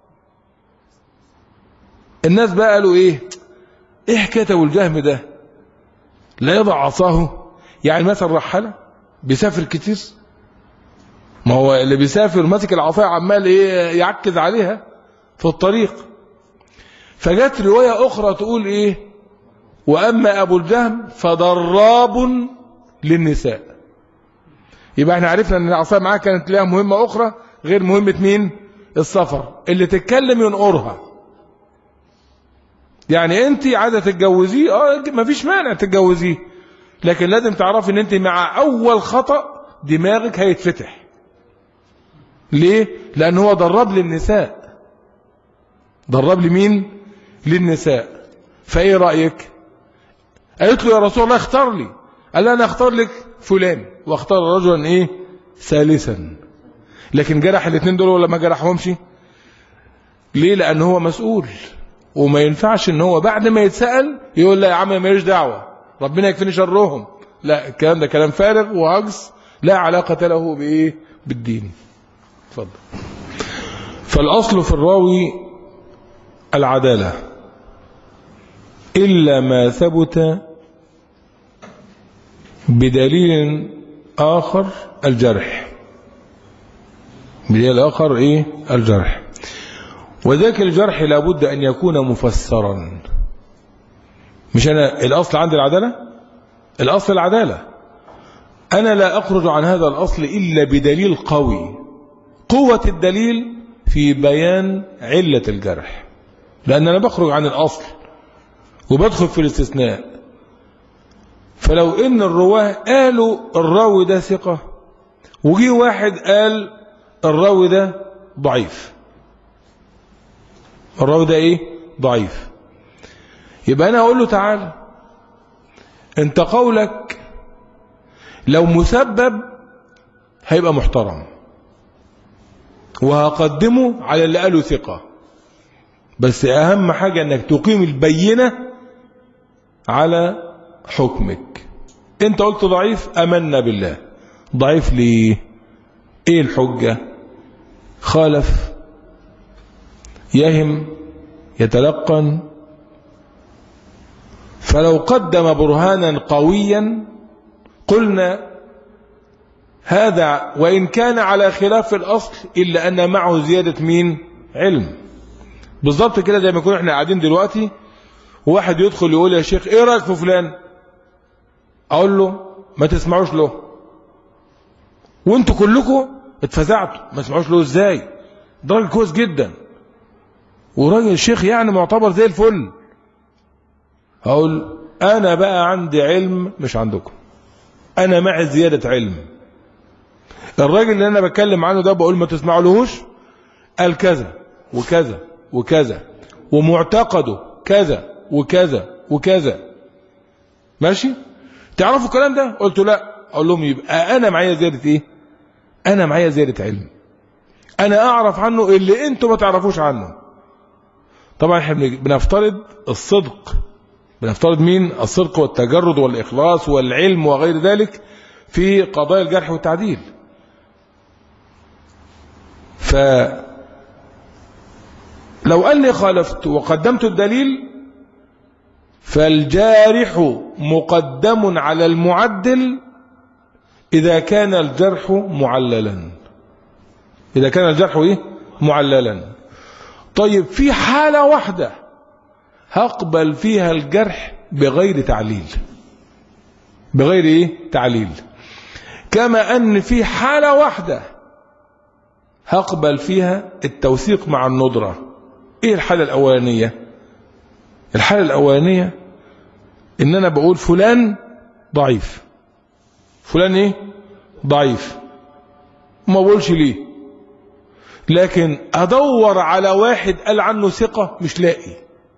الناس بقى قالوا ايه ايه حكايه ابو الجهم ده لا يضع عصاه يعني مثلا رحله بيسافر كتير ما هو اللي بيسافر ماسك العصايه عمال ايه يعكز عليها في الطريق فجت روايه اخرى تقول ايه واما ابو الجهم فضراب للنساء يبقى احنا عرفنا ان العصايه معاه كانت لها مهمه اخرى غير مهمه مين السفر اللي تتكلم ينقرها يعني انت عايزه تتجوزيه اه مفيش مانع تتجوزيه لكن لازم تعرفي ان انت مع اول خطأ دماغك هيتفتح ليه لان هو ضرب للنساء ضرب لمين للنساء فايه رايك قالت له يا رسول الله اختار لي قال انا اختار لك فلان واختار رجلا ايه ثالثا لكن جرح الاثنين دول ولا ما جرحهمش ليه لان هو مسؤول وما ينفعش ان هو بعد ما يتسال يقول لا يا عم ماليش دعوه ربنا يكفيني شرهم لا الكلام ده كلام فارغ وهجس لا علاقه له بايه بالدين اتفضل فالاصل في الراوي العداله الا ما ثبت بدليل اخر الجرح بدليل اخر ايه الجرح وذاك الجرح لابد أن يكون مفسرا مش أنا الأصل عندي العدالة الأصل العدالة أنا لا أخرج عن هذا الأصل إلا بدليل قوي قوة الدليل في بيان علة الجرح لأن أنا بخرج عن الأصل وبدخل في الاستثناء فلو إن الرواه قالوا الراوي ده ثقة وجي واحد قال الراوي ده ضعيف الراوي ده ايه ضعيف يبقى انا اقول له تعالى انت قولك لو مسبب هيبقى محترم وهقدمه على اللي قاله ثقة بس اهم حاجة انك تقيم البينة على حكمك انت قلت ضعيف امنا بالله ضعيف ليه ايه الحجة خالف يهم يتلقن فلو قدم برهانا قويا قلنا هذا وإن كان على خلاف الأصل إلا أن معه زيادة مين علم بالضبط كده زي ما كنا احنا قاعدين دلوقتي وواحد يدخل يقول يا شيخ ايه رأيك في فلان اقول له ما تسمعوش له وانتوا كلكم اتفزعتوا ما تسمعوش له ازاي ده راجل كويس جدا وراجل شيخ يعني معتبر زي الفل هقول انا بقى عندي علم مش عندكم انا معي زيادة علم الراجل اللي انا بتكلم عنه ده بقول ما تسمعوا لهوش قال كذا وكذا وكذا ومعتقده كذا وكذا وكذا ماشي تعرفوا الكلام ده قلت لا اقول لهم يبقى انا معايا زيادة ايه انا معايا زيادة علم انا اعرف عنه اللي انتوا ما تعرفوش عنه طبعا احنا بنفترض الصدق بنفترض مين الصدق والتجرد والإخلاص والعلم وغير ذلك في قضايا الجرح والتعديل ف لو قال لي خالفت وقدمت الدليل فالجارح مقدم على المعدل إذا كان الجرح معللا إذا كان الجرح إيه؟ معللا طيب في حالة واحدة هقبل فيها الجرح بغير تعليل بغير ايه تعليل كما ان في حالة واحدة هقبل فيها التوثيق مع الندرة ايه الحالة الاولانية الحالة الاولانية ان انا بقول فلان ضعيف فلان ايه ضعيف ما بقولش ليه لكن ادور على واحد قال عنه ثقة مش لاقي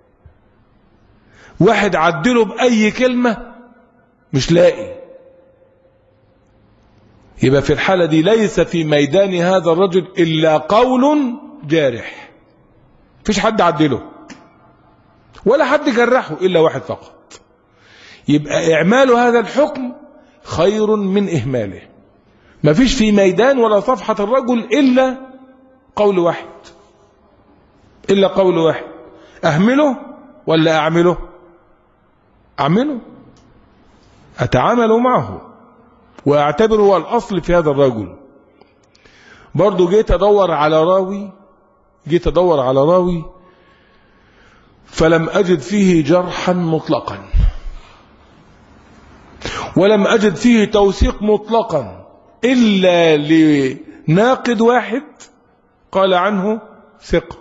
واحد عدله بأي كلمة مش لاقي يبقى في الحالة دي ليس في ميدان هذا الرجل إلا قول جارح فيش حد عدله ولا حد جرحه إلا واحد فقط يبقى إعمال هذا الحكم خير من إهماله ما فيش في ميدان ولا صفحة الرجل إلا قول واحد إلا قول واحد أهمله ولا أعمله أعمله أتعامل معه وأعتبره هو الأصل في هذا الرجل برضو جيت أدور على راوي جيت أدور على راوي فلم أجد فيه جرحا مطلقا ولم أجد فيه توثيق مطلقا إلا لناقد واحد قال عنه ثقة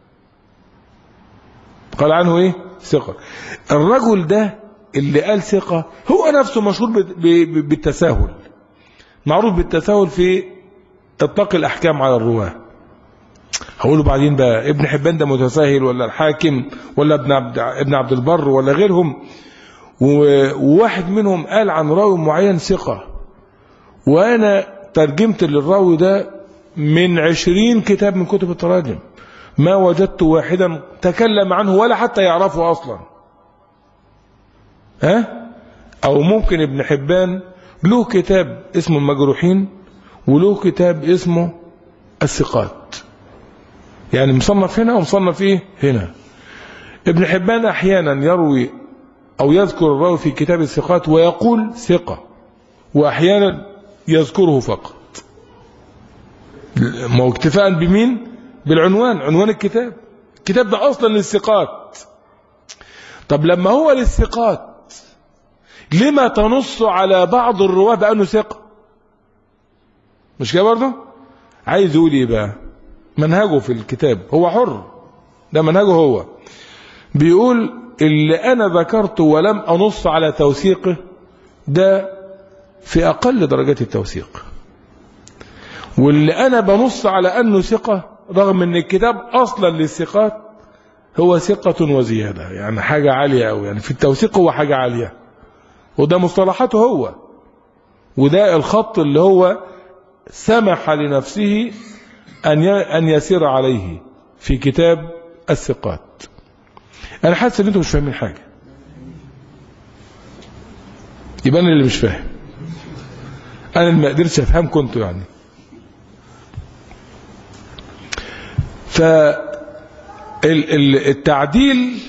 قال عنه ايه ثقة الرجل ده اللي قال ثقة هو نفسه مشهور بالتساهل معروف بالتساهل في اطلق الأحكام على الرواه هقوله بعدين بقى ابن حبان ده متساهل ولا الحاكم ولا ابن عبد ابن عبد البر ولا غيرهم و- وواحد منهم قال عن راوي معين ثقة وأنا ترجمت للراوي ده من عشرين كتاب من كتب التراجم ما وجدت واحدا تكلم عنه ولا حتى يعرفه أصلا ها أو ممكن ابن حبان له كتاب اسمه المجروحين وله كتاب اسمه الثقات يعني مصنف هنا ومصنف ايه هنا ابن حبان احيانا يروي او يذكر الراوي في كتاب الثقات ويقول ثقة واحيانا يذكره فقط ما هو اكتفاء بمين بالعنوان عنوان الكتاب الكتاب ده اصلا للثقات طب لما هو للثقات لما تنص على بعض الرواه بانه ثقه مش كده برضه عايز يقول ايه بقى منهجه في الكتاب هو حر ده منهجه هو بيقول اللي انا ذكرته ولم انص على توثيقه ده في اقل درجات التوثيق واللي انا بنص على انه ثقه رغم ان الكتاب اصلا للثقات هو ثقة وزيادة يعني حاجة عالية أوي يعني في التوثيق هو حاجة عالية وده مصطلحاته هو وده الخط اللي هو سمح لنفسه أن أن يسير عليه في كتاب الثقات أنا حاسس إن أنتم مش فاهمين حاجة يبقى أنا اللي مش فاهم أنا اللي ما قدرتش أفهمكم أنتوا يعني فالتعديل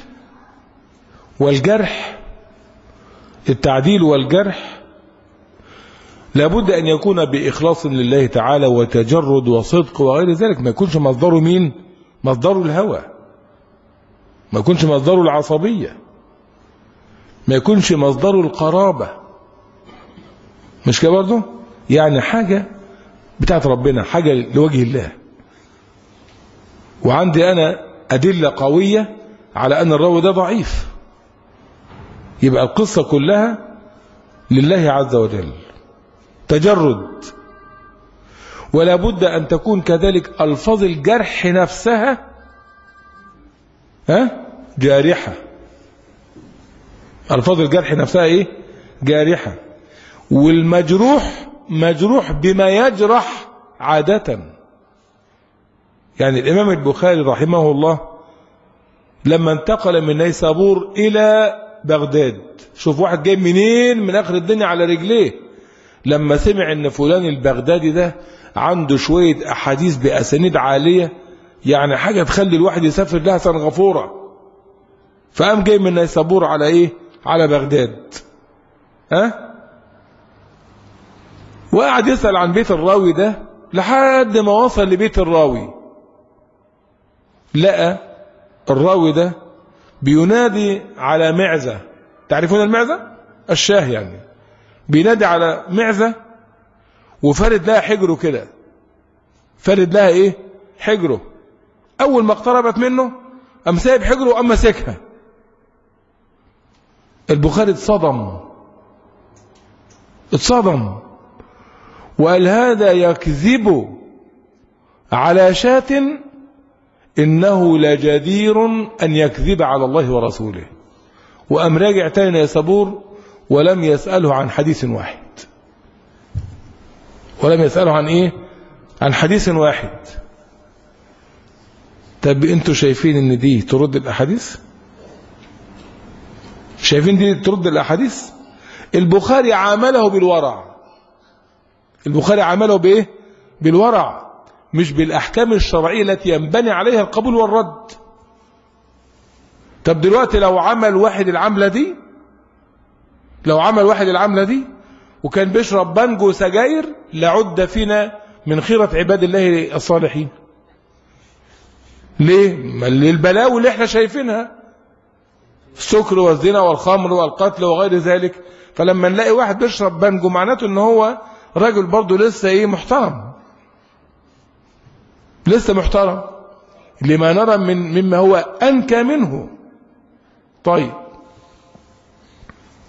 والجرح التعديل والجرح لابد أن يكون بإخلاص لله تعالى وتجرد وصدق وغير ذلك ما يكونش مصدره مين مصدره الهوى ما يكونش مصدره العصبية ما يكونش مصدره القرابة مش كده برضه يعني حاجة بتاعت ربنا حاجة لوجه الله وعندي أنا أدلة قوية على أن الراوي ده ضعيف يبقى القصة كلها لله عز وجل تجرد ولا بد أن تكون كذلك ألفاظ الجرح نفسها ها جارحة ألفاظ الجرح نفسها إيه جارحة والمجروح مجروح بما يجرح عادة يعني الإمام البخاري رحمه الله لما انتقل من نيسابور إلى بغداد شوف واحد جاي منين من آخر الدنيا على رجليه لما سمع ان فلان البغدادي ده عنده شوية أحاديث بأسانيد عالية يعني حاجة تخلي الواحد يسافر لها سنة غفورة فقام جاي من نيسابور على ايه على بغداد ها وقعد يسأل عن بيت الراوي ده لحد ما وصل لبيت الراوي لقى الراوي ده بينادي على معزة تعرفون المعزة الشاه يعني بينادي على معزة وفرد لها حجره كده فرد لها ايه حجره اول ما اقتربت منه قام سايب حجره وقام ماسكها البخاري اتصدم اتصدم وقال هذا يكذب على شاة إنه لجدير أن يكذب على الله ورسوله وأم راجع تاني يا صبور ولم يسأله عن حديث واحد ولم يسأله عن إيه عن حديث واحد طب انتوا شايفين ان دي ترد الاحاديث شايفين دي ترد الاحاديث البخاري عامله بالورع البخاري عامله بايه بالورع مش بالاحكام الشرعيه التي ينبني عليها القبول والرد طب دلوقتي لو عمل واحد العمله دي لو عمل واحد العمله دي وكان بيشرب بانجو سجاير لعد فينا من خيرة عباد الله الصالحين ليه ما للبلاوي اللي احنا شايفينها السكر والزنا والخمر والقتل وغير ذلك فلما نلاقي واحد بيشرب بانجو معناته ان هو راجل برضه لسه ايه محترم لسه محترم لما نرى من مما هو انكى منه طيب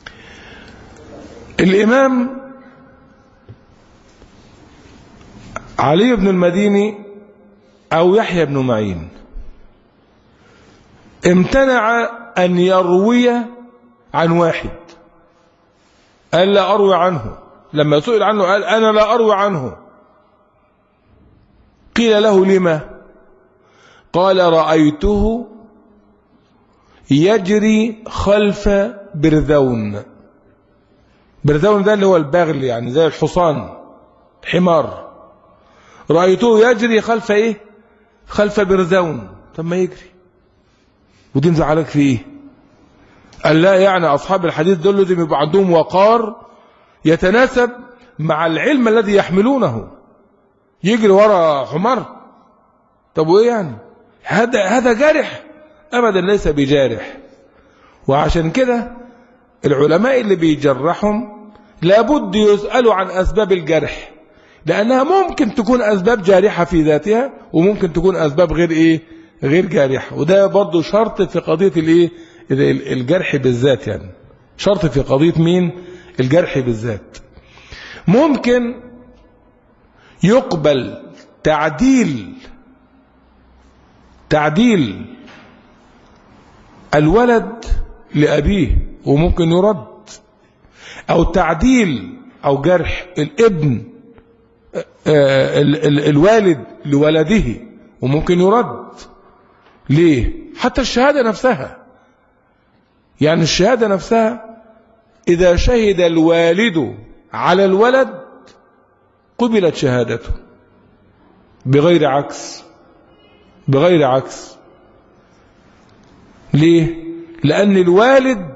الامام علي بن المديني أو يحيى بن معين امتنع أن يروي عن واحد قال لا أروي عنه لما سئل عنه قال أنا لا أروي عنه قيل له لما قال رأيته يجري خلف برذون برذون ده اللي هو البغل يعني زي الحصان حمار رأيته يجري خلف ايه خلف برذون طب ما يجري ودي مزعلك في ايه قال لا يعني اصحاب الحديث دول لازم يبقى عندهم وقار يتناسب مع العلم الذي يحملونه يجري ورا حمار طب وايه يعني هذا هذا جارح ابدا ليس بجارح وعشان كده العلماء اللي بيجرحهم لابد يسألوا عن أسباب الجرح لأنها ممكن تكون أسباب جارحة في ذاتها وممكن تكون أسباب غير إيه غير جارحة وده برضو شرط في قضية الإيه الجرح بالذات يعني شرط في قضية مين الجرح بالذات ممكن يقبل تعديل تعديل الولد لأبيه وممكن يرد أو تعديل أو جرح الابن ال ال الوالد لولده وممكن يرد ليه حتى الشهادة نفسها يعني الشهادة نفسها إذا شهد الوالد على الولد قبلت شهادته بغير عكس بغير عكس ليه لأن الوالد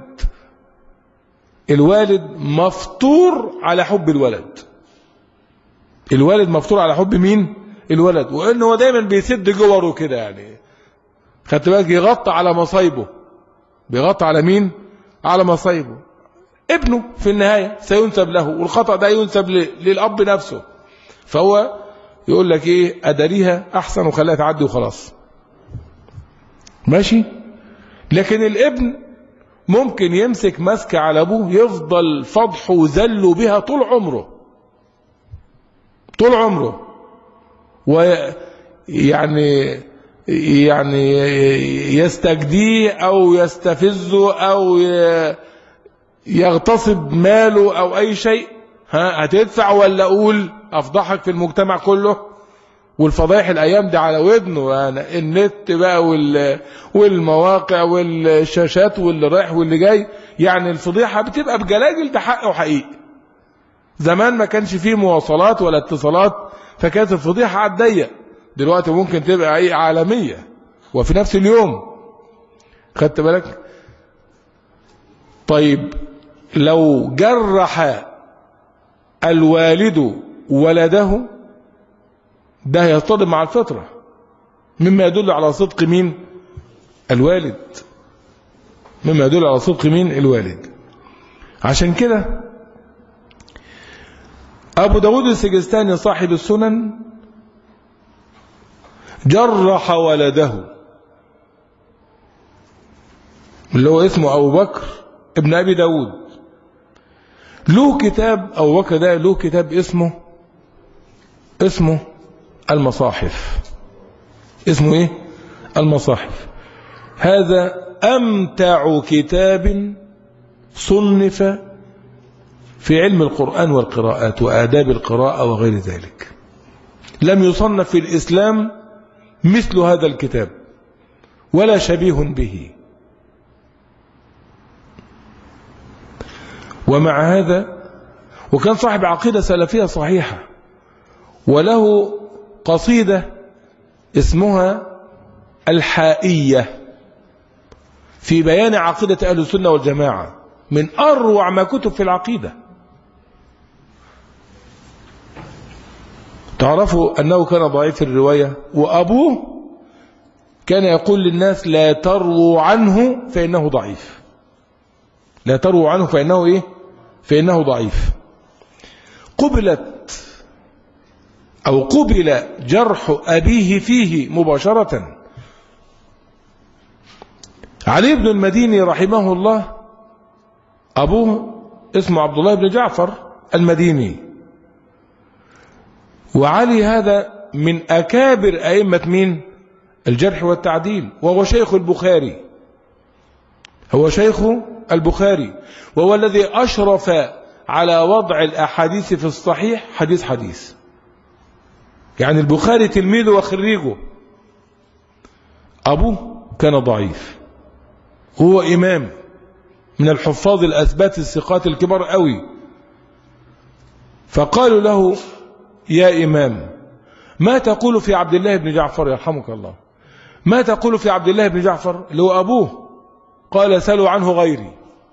الوالد مفطور على حب الولد الوالد مفطور على حب مين الولد وانه هو دايما بيسد جوره كده يعني خدت بالك يغطي على مصايبه بيغطي على مين على مصايبه ابنه في النهاية سينسب له والخطأ ده ينسب للأب نفسه فهو يقول لك ايه اداريها احسن وخليها تعدي وخلاص ماشي لكن الابن ممكن يمسك مسكة على ابوه يفضل فضحه وذله بها طول عمره طول عمره ويعني يعني يستجديه او يستفزه او يغتصب ماله او اي شيء ها هتدفع ولا اقول افضحك في المجتمع كله والفضايح الايام دي على ودنه يعني النت بقى وال والمواقع والشاشات واللي رايح واللي جاي يعني الفضيحه بتبقى بجلاجل ده حق وحقيقي زمان ما كانش فيه مواصلات ولا اتصالات فكانت الفضيحه على الضيق دلوقتي ممكن تبقى ايه عالميه وفي نفس اليوم خدت بالك طيب لو جرح الوالد ولده ده يصطدم مع الفطرة مما يدل على صدق مين الوالد مما يدل على صدق مين الوالد عشان كده أبو داود السجستاني صاحب السنن جرح ولده اللي هو اسمه أبو بكر ابن أبي داود له كتاب أبو بكر ده له كتاب اسمه اسمه المصاحف اسمه ايه المصاحف هذا امتع كتاب صنف في علم القرآن والقراءات وآداب القراءة وغير ذلك لم يصنف في الإسلام مثل هذا الكتاب ولا شبيه به ومع هذا وكان صاحب عقيدة سلفية صحيحة وله قصيدة اسمها الحائية في بيان عقيدة أهل السنة والجماعة من أروع ما كتب في العقيدة تعرفوا أنه كان ضعيف الرواية وأبوه كان يقول للناس لا تروا عنه فإنه ضعيف لا تروا عنه فإنه إيه فإنه ضعيف قبلت أو قبل جرح أبيه فيه مباشرة علي بن المديني رحمه الله أبوه اسمه عبد الله بن جعفر المديني وعلي هذا من أكابر أئمة مين الجرح والتعديل وهو شيخ البخاري هو شيخ البخاري وهو الذي أشرف على وضع الأحاديث في الصحيح حديث حديث يعني البخاري تلميذه وخريجه أبوه كان ضعيف هو إمام من الحفاظ الأثبات الثقات الكبار قوي فقالوا له يا إمام ما تقول في عبد الله بن جعفر يرحمك الله ما تقول في عبد الله بن جعفر اللي هو أبوه قال سلوا عنه غيري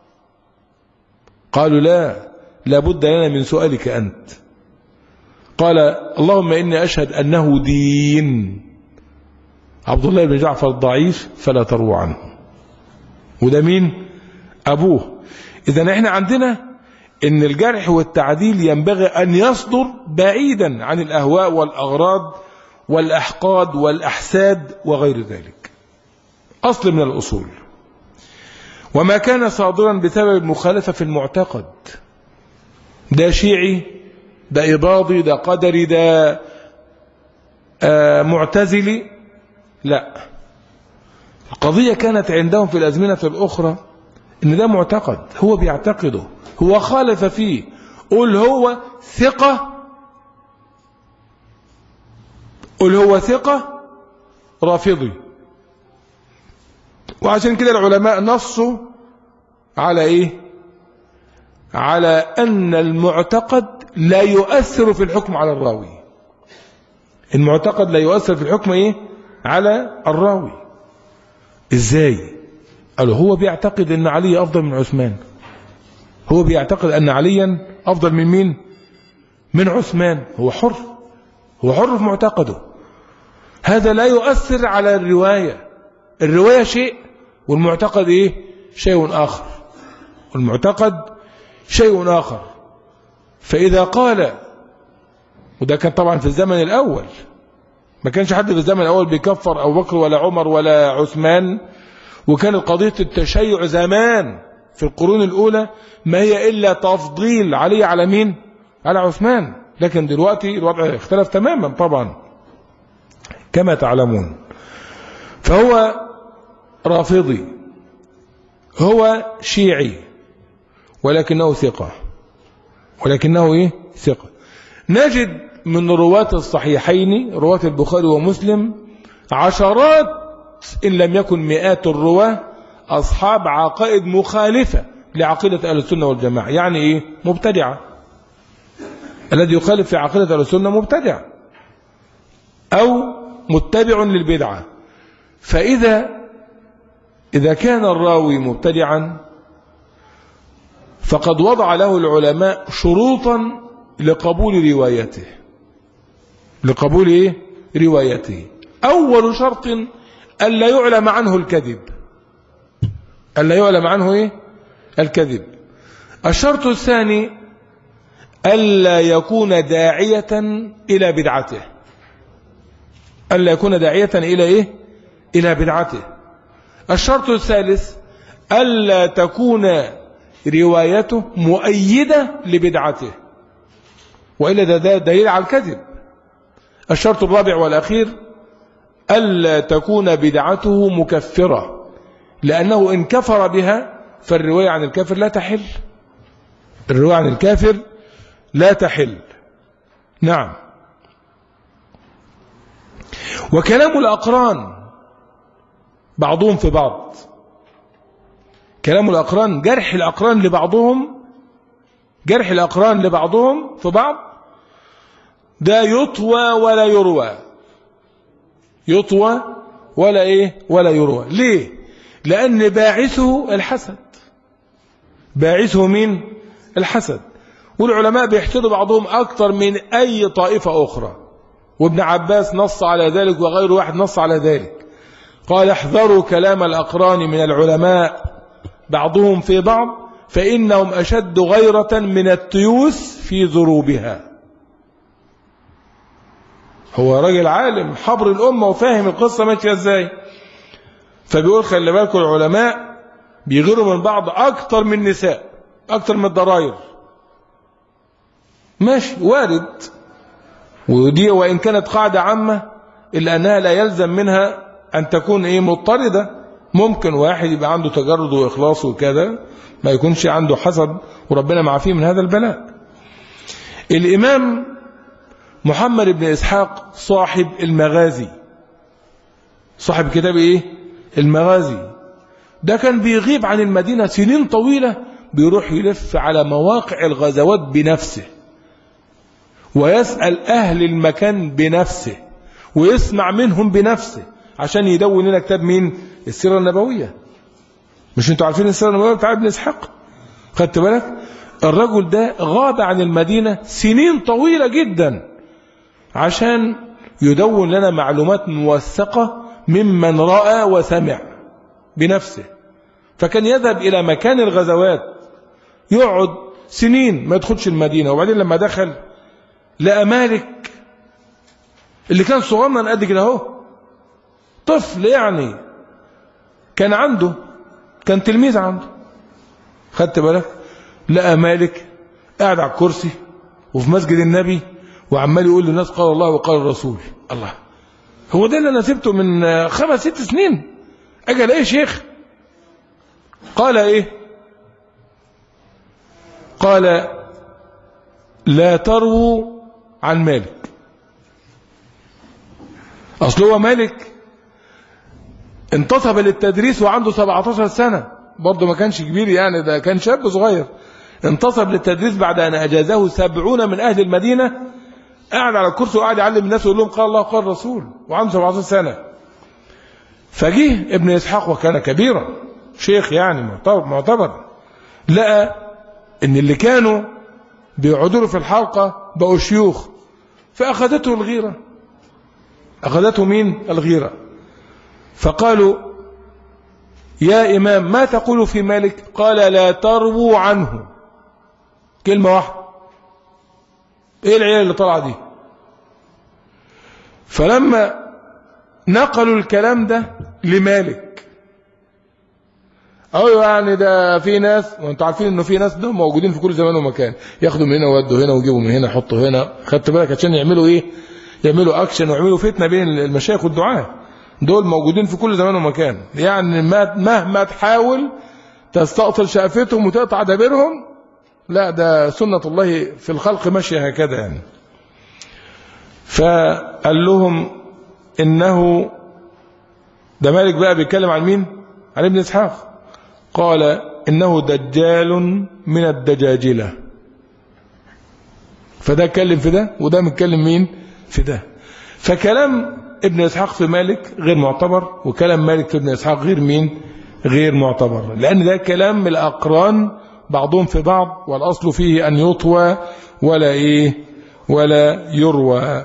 قالوا لا لابد لنا من سؤالك أنت قال اللهم إني أشهد أنه دين عبد الله بن جعفر ضعيف فلا تروى عنه وده مين أبوه إذا احنا عندنا ان الجرح والتعديل ينبغي أن يصدر بعيدا عن الأهواء والأغراض والأحقاد والأحساد وغير ذلك أصل من الأصول وما كان صادرا بسبب المخالفة في المعتقد ده شيعي ده إباضي ده قدري ده آه معتزلي لا القضية كانت عندهم في الأزمنة الأخرى إن ده معتقد هو بيعتقده هو خالف فيه قل هو ثقة قل هو ثقة رافضي وعشان كده العلماء نصوا على ايه على ان المعتقد لا يؤثر في الحكم على الراوي المعتقد لا يؤثر في الحكم ايه على الراوي ازاي قالوا هو بيعتقد ان علي افضل من عثمان هو بيعتقد ان عليا افضل من مين من عثمان هو حر هو حر في معتقده هذا لا يؤثر على الرواية الرواية شيء والمعتقد ايه شيء اخر والمعتقد شيء اخر فاذا قال وده كان طبعا في الزمن الاول ما كانش حد في الزمن الاول بيكفر ابو بكر ولا عمر ولا عثمان وكانت قضية التشيع زمان في القرون الاولى ما هي الا تفضيل علي على مين على عثمان لكن دلوقتي الوضع اختلف تماما طبعا كما تعلمون فهو رافضي هو شيعي ولكنه ثقة ولكنه ايه ثقة نجد من رواة الصحيحين رواة البخاري ومسلم عشرات إن لم يكن مئات الرواة أصحاب عقائد مخالفة لعقيدة أهل السنة والجماعة يعني إيه مبتدعة الذي يخالف في عقيدة أهل السنة مبتدع أو متبع للبدعة فإذا إذا كان الراوي مبتدعا فقد وضع له العلماء شروطا لقبول روايته لقبول إيه؟ روايته أول شرط ألا يعلم عنه الكذب ألا يعلم عنه إيه؟ الكذب الشرط الثاني ألا يكون داعية إلى بدعته ألا يكون داعية إلى إيه؟ إلى بدعته الشرط الثالث ألا تكون روايته مؤيدة لبدعته وإلا ده, ده دليل على الكذب الشرط الرابع والأخير ألا تكون بدعته مكفرة لأنه إن كفر بها فالرواية عن الكافر لا تحل الرواية عن الكافر لا تحل نعم وكلام الأقران بعضهم في بعض كلام الأقران جرح الأقران لبعضهم جرح الأقران لبعضهم في بعض ده يطوى ولا يروى يطوى ولا ايه ولا يروى ليه لأن باعثه الحسد باعثه مين الحسد والعلماء بيحتدوا بعضهم أكثر من أي طائفة أخرى وابن عباس نص على ذلك وغير واحد نص على ذلك قال احذروا كلام الأقران من العلماء بعضهم في بعض فإنهم أشد غيرة من التيوس في ذروبها هو راجل عالم حبر الأمة وفاهم القصة ماشية ازاي فبيقول خلي بالكم العلماء بيغيروا من بعض أكتر من النساء أكتر من الضراير ماشي وارد ودي وإن كانت قاعدة عامة إلا أنها لا يلزم منها أن تكون إيه مضطردة ممكن واحد يبقى عنده تجرد وإخلاص وكذا ما يكونش عنده حسد وربنا معافيه من هذا البلاء الإمام محمد بن إسحاق صاحب المغازي صاحب كتاب إيه المغازي ده كان بيغيب عن المدينة سنين طويلة بيروح يلف على مواقع الغزوات بنفسه ويسأل أهل المكان بنفسه ويسمع منهم بنفسه عشان يدون لنا كتاب مين السيرة النبوية مش انتوا عارفين السيرة النبوية بتاع ابن إسحاق خدت بالك الرجل ده غاب عن المدينة سنين طويلة جدا عشان يدون لنا معلومات موثقة ممن رأى وسمع بنفسه فكان يذهب إلى مكان الغزوات يقعد سنين ما يدخلش المدينة وبعدين لما دخل لقى مالك اللي كان صغنن قد كده اهو طفل يعني كان عنده كان تلميذ عنده خدت بالك لقى مالك قاعد على الكرسي وفي مسجد النبي وعمال يقول للناس قال الله وقال الرسول الله هو ده اللي انا سبته من خمس ست سنين اجل ايه شيخ قال ايه قال لا تروا عن مالك اصل هو مالك انتصب للتدريس وعنده 17 سنة برضه ما كانش كبير يعني ده كان شاب صغير انتصب للتدريس بعد أن أجازه سبعون من أهل المدينة قاعد على الكرسي وقاعد يعلم الناس ويقول لهم قال الله قال الرسول وعنده 17 سنة فجه ابن إسحاق وكان كبيرا شيخ يعني معتبر لقى ان اللي كانوا بيقعدوا في الحلقة بقوا شيوخ فأخذته الغيرة أخذته مين الغيرة فقالوا يا إمام ما تقول في مالك قال لا تربوا عنه كلمة واحدة ايه العيال اللي طلع دي فلما نقلوا الكلام ده لمالك ايوه يعني ده في ناس وانتوا عارفين انه في ناس ده موجودين في كل زمان ومكان ياخدوا من هنا ويودوا هنا ويجيبوا من هنا يحطوا هنا خدت بالك عشان يعملوا ايه يعملوا اكشن ويعملوا فتنه بين المشايخ والدعاه دول موجودين في كل زمان ومكان يعني مهما تحاول تستأصل شقفتهم وتقطع دابرهم لا ده سنة الله في الخلق ماشية هكذا يعني فقال لهم إنه ده مالك بقى بيتكلم عن مين عن ابن إسحاق قال إنه دجال من الدجاجلة فده اتكلم في ده وده متكلم مين في ده فكلام ابن إسحاق في مالك غير معتبر وكلام مالك في ابن إسحاق غير مين غير معتبر لأن ده كلام الأقران بعضهم في بعض والأصل فيه أن يطوى ولا إيه ولا يروى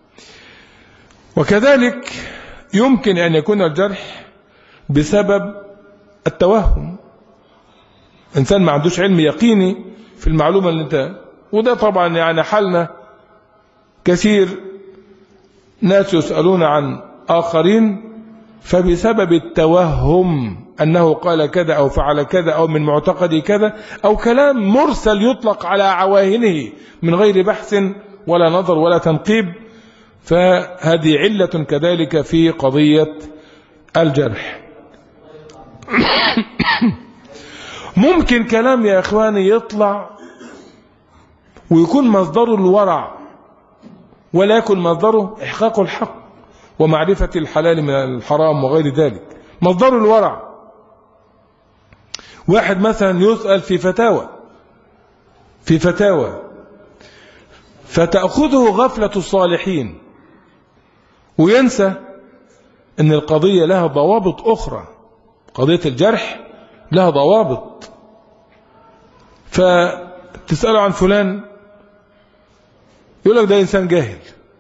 وكذلك يمكن أن يكون الجرح بسبب التوهم إنسان ما عندوش علم يقيني في المعلومة اللي انت وده طبعا يعني حالنا كثير ناس يسألون عن آخرين فبسبب التوهم أنه قال كذا أو فعل كذا أو من معتقدي كذا أو كلام مرسل يطلق على عواهنه من غير بحث ولا نظر ولا تنقيب فهذه علة كذلك في قضية الجرح ممكن كلام يا إخواني يطلع ويكون مصدره الورع ولا يكن مصدره إحقاق الحق ومعرفة الحلال من الحرام وغير ذلك مصدر الورع واحد مثلا يسأل في فتاوى في فتاوى فتأخذه غفلة الصالحين وينسى ان القضية لها ضوابط أخرى قضية الجرح لها ضوابط فتسأله عن فلان يقول لك ده إنسان جاهل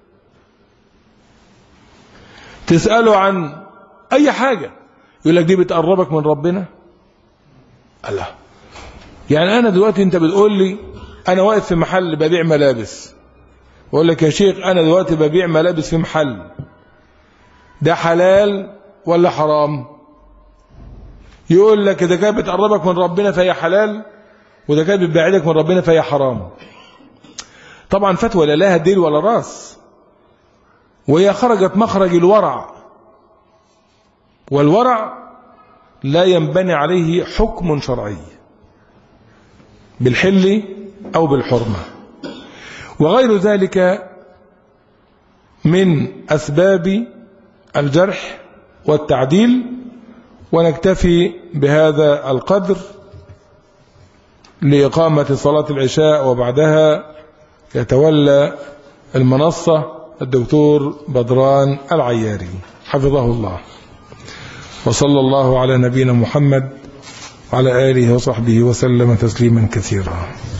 تسأله عن أي حاجة يقول لك دي بتقربك من ربنا الله يعني أنا دلوقتي أنت بتقول لي أنا واقف في محل ببيع ملابس بقول لك يا شيخ أنا دلوقتي ببيع ملابس في محل ده حلال ولا حرام يقول لك إذا كانت بتقربك من ربنا فهي حلال وإذا كانت بتبعدك من ربنا فهي حرام طبعا فتوى لا لها ديل ولا راس وهي خرجت مخرج الورع والورع لا ينبني عليه حكم شرعي بالحل أو بالحرمة وغير ذلك من أسباب الجرح والتعديل ونكتفي بهذا القدر لإقامة صلاة العشاء وبعدها يتولى المنصة الدكتور بدران العياري حفظه الله وصلى الله على نبينا محمد وعلى آله وصحبه وسلم تسليما كثيرا